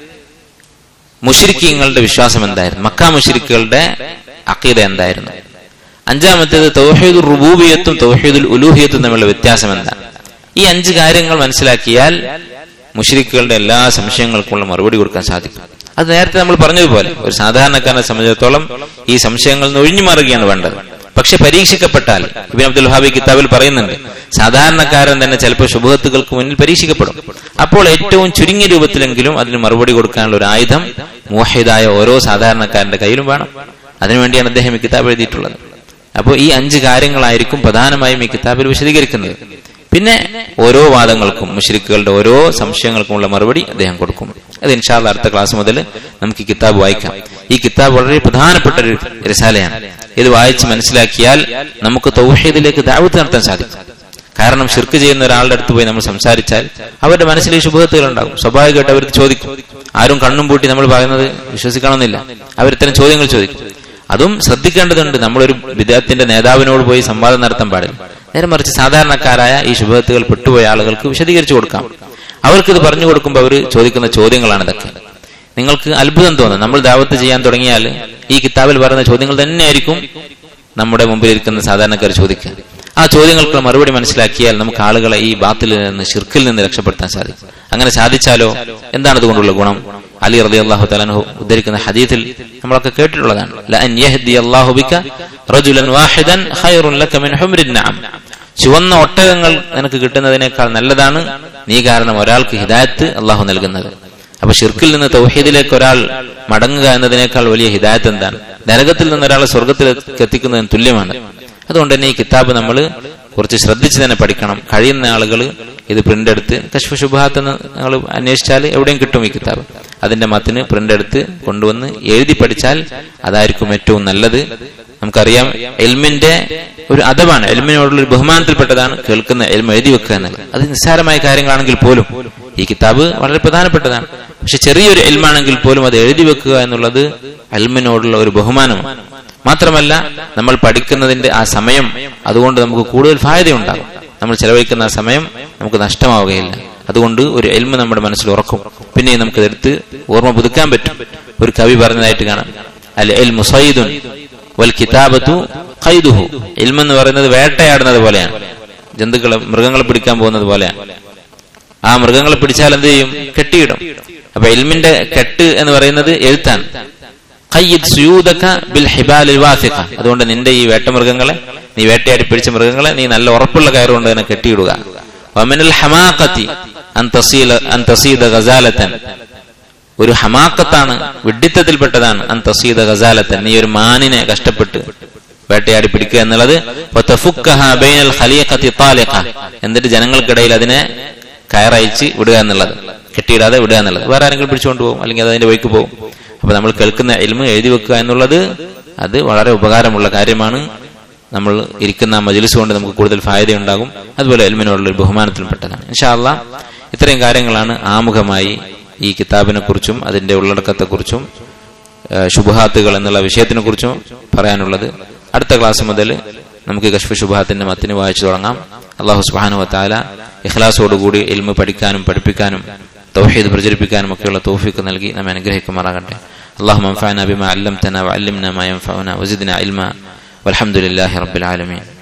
മുഷിരിക്കീങ്ങളുടെ വിശ്വാസം എന്തായിരുന്നു മക്ക മുഷിരിക്കുകളുടെ അക്കീത എന്തായിരുന്നു അഞ്ചാമത്തേത് തൗഹീദുൽ റുബൂബിയത്തും തൗഹീദുൽ ഉലൂഹിയത്തും തമ്മിലുള്ള വ്യത്യാസം എന്താണ് ഈ അഞ്ച് കാര്യങ്ങൾ മനസ്സിലാക്കിയാൽ മുഷിരിക്കുകളുടെ എല്ലാ സംശയങ്ങൾക്കുള്ള മറുപടി കൊടുക്കാൻ സാധിക്കും അത് നേരത്തെ നമ്മൾ പറഞ്ഞതുപോലെ ഒരു സാധാരണക്കാരനെ സംബന്ധിച്ചിടത്തോളം ഈ സംശയങ്ങളിൽ നിന്ന് ഒഴിഞ്ഞു മാറുകയാണ് വേണ്ടത് പക്ഷെ പരീക്ഷിക്കപ്പെട്ടാൽ ഇബിൻ അബ്ദുൽ ഹാബി കിതാബിൽ പറയുന്നുണ്ട് സാധാരണക്കാരൻ തന്നെ ചിലപ്പോൾ ശുഭത്തുകൾക്ക് മുന്നിൽ പരീക്ഷിക്കപ്പെടും അപ്പോൾ ഏറ്റവും ചുരുങ്ങിയ രൂപത്തിലെങ്കിലും അതിന് മറുപടി കൊടുക്കാനുള്ള ഒരു ആയുധം മോഹിതായ ഓരോ സാധാരണക്കാരന്റെ കയ്യിലും വേണം അതിനുവേണ്ടിയാണ് അദ്ദേഹം ഈ കിതാബ് എഴുതിയിട്ടുള്ളത് അപ്പോൾ ഈ അഞ്ച് കാര്യങ്ങളായിരിക്കും പ്രധാനമായും ഈ കിതാബിൽ വിശദീകരിക്കുന്നത് പിന്നെ ഓരോ വാദങ്ങൾക്കും മുഷരിക്കുകളുടെ ഓരോ സംശയങ്ങൾക്കുമുള്ള മറുപടി അദ്ദേഹം കൊടുക്കും അത് ഇൻഷാല്ല അടുത്ത ക്ലാസ് മുതൽ നമുക്ക് ഈ കിതാബ് വായിക്കാം ഈ കിതാബ് വളരെ പ്രധാനപ്പെട്ട ഒരു രസാലയാണ് ഇത് വായിച്ച് മനസ്സിലാക്കിയാൽ നമുക്ക് തൗഹീദിലേക്ക് ദാവത്ത് നടത്താൻ സാധിക്കും കാരണം ഷിർക്ക് ചെയ്യുന്ന ഒരാളുടെ അടുത്ത് പോയി നമ്മൾ സംസാരിച്ചാൽ അവരുടെ മനസ്സിൽ ഈ ശുഭത്തുകൾ ഉണ്ടാകും സ്വാഭാവികമായിട്ട് അവർ ചോദിക്കും ആരും കണ്ണും പൂട്ടി നമ്മൾ പറയുന്നത് വിശ്വസിക്കണമെന്നില്ല അവരിത്തരം ചോദ്യങ്ങൾ ചോദിക്കും അതും ശ്രദ്ധിക്കേണ്ടതുണ്ട് നമ്മളൊരു വിദേഹത്തിന്റെ നേതാവിനോട് പോയി സംവാദം നടത്താൻ പാടില്ല നേരെ മറിച്ച് സാധാരണക്കാരായ ഈ ശുഭത്തുകൾ പെട്ടുപോയ ആളുകൾക്ക് വിശദീകരിച്ചു കൊടുക്കാം അവർക്കിത് പറഞ്ഞു കൊടുക്കുമ്പോൾ അവർ ചോദിക്കുന്ന ചോദ്യങ്ങളാണ് ഇതൊക്കെ നിങ്ങൾക്ക് അത്ഭുതം തോന്നും നമ്മൾ ദാവത്ത് ചെയ്യാൻ തുടങ്ങിയാൽ ഈ കിതാബിൽ പറയുന്ന ചോദ്യങ്ങൾ തന്നെയായിരിക്കും നമ്മുടെ മുമ്പിൽ ഇരിക്കുന്ന സാധാരണക്കാർ ചോദിക്കുക ആ ചോദ്യങ്ങൾക്ക് മറുപടി മനസ്സിലാക്കിയാൽ നമുക്ക് ആളുകളെ ഈ ബാത്തിൽ നിന്ന് ഷിർക്കിൽ നിന്ന് രക്ഷപ്പെടുത്താൻ സാധിക്കും അങ്ങനെ സാധിച്ചാലോ എന്താണ് ഇതുകൊണ്ടുള്ള ഗുണം അലി റലി അള്ളാഹു തലാൻഹു ഉദ്ധരിക്കുന്ന ഹദീത്തിൽ നമ്മളൊക്കെ കേട്ടിട്ടുള്ളതാണ് ലഅൻ യഹ്ദി അല്ലാഹു ബിക റജുലൻ വാഹിദൻ ഖൈറുൻ ലക മിൻ ഹുംരിൻ നഅം ചുവന്ന ഒട്ടകങ്ങൾ നിനക്ക് കിട്ടുന്നതിനേക്കാൾ നല്ലതാണ് നീ കാരണം ഒരാൾക്ക് ഹിദായത്ത് അള്ളാഹു നൽകുന്നത് അപ്പൊ ഷിർക്കിൽ നിന്ന് തൗഹീദിലേക്ക് ഒരാൾ മടങ്ങുക എന്നതിനേക്കാൾ വലിയ ഹിദായത്ത് എന്താണ് നരകത്തിൽ നിന്ന് ഒരാളെ സ്വർഗത്തിലേക്ക് എത്തിക്കുന്നതിന് തുല്യമാണ് അതുകൊണ്ട് തന്നെ ഈ കിതാബ് നമ്മൾ കുറച്ച് ശ്രദ്ധിച്ച് തന്നെ പഠിക്കണം കഴിയുന്ന ആളുകൾ ഇത് പ്രിന്റ് എടുത്ത് കശ്മ ശുഭാത്ത് നിങ്ങൾ അന്വേഷിച്ചാൽ എവിടെയും കിട്ടും ഈ കിതാബ് അതിന്റെ മത്തിന് പ്രിന്റ് എടുത്ത് കൊണ്ടുവന്ന് എഴുതി പഠിച്ചാൽ അതായിരിക്കും ഏറ്റവും നല്ലത് നമുക്കറിയാം എൽമിന്റെ ഒരു അതവാണ് എൽമിനോടുള്ള ഒരു ബഹുമാനത്തിൽപ്പെട്ടതാണ് കേൾക്കുന്ന എൽമ എഴുതി വെക്കുക എന്നുള്ളത് അത് നിസ്സാരമായ കാര്യങ്ങളാണെങ്കിൽ പോലും ഈ കിതാബ് വളരെ പ്രധാനപ്പെട്ടതാണ് പക്ഷെ ചെറിയൊരു എൽമാണെങ്കിൽ പോലും അത് എഴുതി വെക്കുക എന്നുള്ളത് എൽമിനോടുള്ള ഒരു ബഹുമാനമാണ് മാത്രമല്ല നമ്മൾ പഠിക്കുന്നതിന്റെ ആ സമയം അതുകൊണ്ട് നമുക്ക് കൂടുതൽ ഫായതയുണ്ടാകും നമ്മൾ ചെലവഴിക്കുന്ന ആ സമയം നമുക്ക് നഷ്ടമാവുകയില്ല അതുകൊണ്ട് ഒരു എൽമ നമ്മുടെ മനസ്സിൽ ഉറക്കും പിന്നെ നമുക്കതെടുത്ത് ഓർമ്മ പുതുക്കാൻ പറ്റും ഒരു കവി പറഞ്ഞതായിട്ട് കാണാം അൽ എൽ മുസൈദുൻ വൽ കിതാബത്തു ഖൈദുഹു ഇൽമെന്ന് പറയുന്നത് വേട്ടയാടുന്നത് പോലെയാണ് ജന്തുക്കളെ മൃഗങ്ങളെ പിടിക്കാൻ പോകുന്നത് പോലെയാണ് ആ മൃഗങ്ങളെ പിടിച്ചാൽ എന്ത് ചെയ്യും കെട്ടിയിടും അപ്പൊ ഇൽമിന്റെ കെട്ട് എന്ന് പറയുന്നത് എഴുത്താണ് ഖയ്യിദ് സുയൂദക ബിൽ ഹിബാലിൽ വാസിഖ അതുകൊണ്ട് നിന്റെ ഈ വേട്ടമൃഗങ്ങളെ നീ വേട്ടയാടി പിടിച്ച മൃഗങ്ങളെ നീ നല്ല ഉറപ്പുള്ള കയറുകൊണ്ട് തന്നെ കെട്ടിയിടുക വമിനൽ ഹമാഖത്തി അൻ തസീല അൻ തസീദ ഗസാലത്തൻ ഒരു ഹമാക്കത്താണ് വിഡിത്തത്തിൽപ്പെട്ടതാണ് അൻ തസീദ ഗസാലത്തൻ നീ ഒരു മാനിനെ കഷ്ടപ്പെട്ട് വേട്ടയാടി പിടിക്കുക എന്നുള്ളത് എന്നിട്ട് ജനങ്ങൾക്കിടയിൽ അതിനെ കയറയച്ച് വിടുക എന്നുള്ളത് കെട്ടിയിടാതെ വിടുക എന്നുള്ളത് വേറെ ആരെങ്കിലും പിടിച്ചുകൊണ്ട് പോകും അല്ലെങ്കിൽ അത് അതിന്റെ വഴിക്ക് പോകും അപ്പൊ നമ്മൾ കേൾക്കുന്ന എൽമ എഴുതി വെക്കുക എന്നുള്ളത് അത് വളരെ ഉപകാരമുള്ള കാര്യമാണ് നമ്മൾ ഇരിക്കുന്ന മജിലിസ് കൊണ്ട് നമുക്ക് കൂടുതൽ ഫായതയുണ്ടാകും അതുപോലെ എൽമിനോടുള്ള ഒരു ബഹുമാനത്തിൽപ്പെട്ടതാണ് ഇൻഷാല്ല ഇത്രയും കാര്യങ്ങളാണ് ആമുഖമായി ഈ കിതാബിനെ കുറിച്ചും അതിന്റെ ഉള്ളടക്കത്തെക്കുറിച്ചും ശുഭഹാത്തുകൾ എന്നുള്ള വിഷയത്തിനെ കുറിച്ചും പറയാനുള്ളത് അടുത്ത ക്ലാസ് മുതൽ നമുക്ക് കശ്മ ശുഭഹാത്തിന്റെ മത്തിന് വായിച്ചു തുടങ്ങാം അള്ളാഹു സുബാനു വത്താല ഇഖ്ലാസോടുകൂടി എൽമ പഠിക്കാനും പഠിപ്പിക്കാനും തൗഹീദ് പ്രചരിപ്പിക്കാനും ഒക്കെയുള്ള തൗഫീക്ക് നൽകി നമ്മെ അനുഗ്രഹിക്കുമാറാകട്ടെ اللهم انفعنا بما علمتنا وعلمنا ما ينفعنا وزدنا علما والحمد لله رب العالمين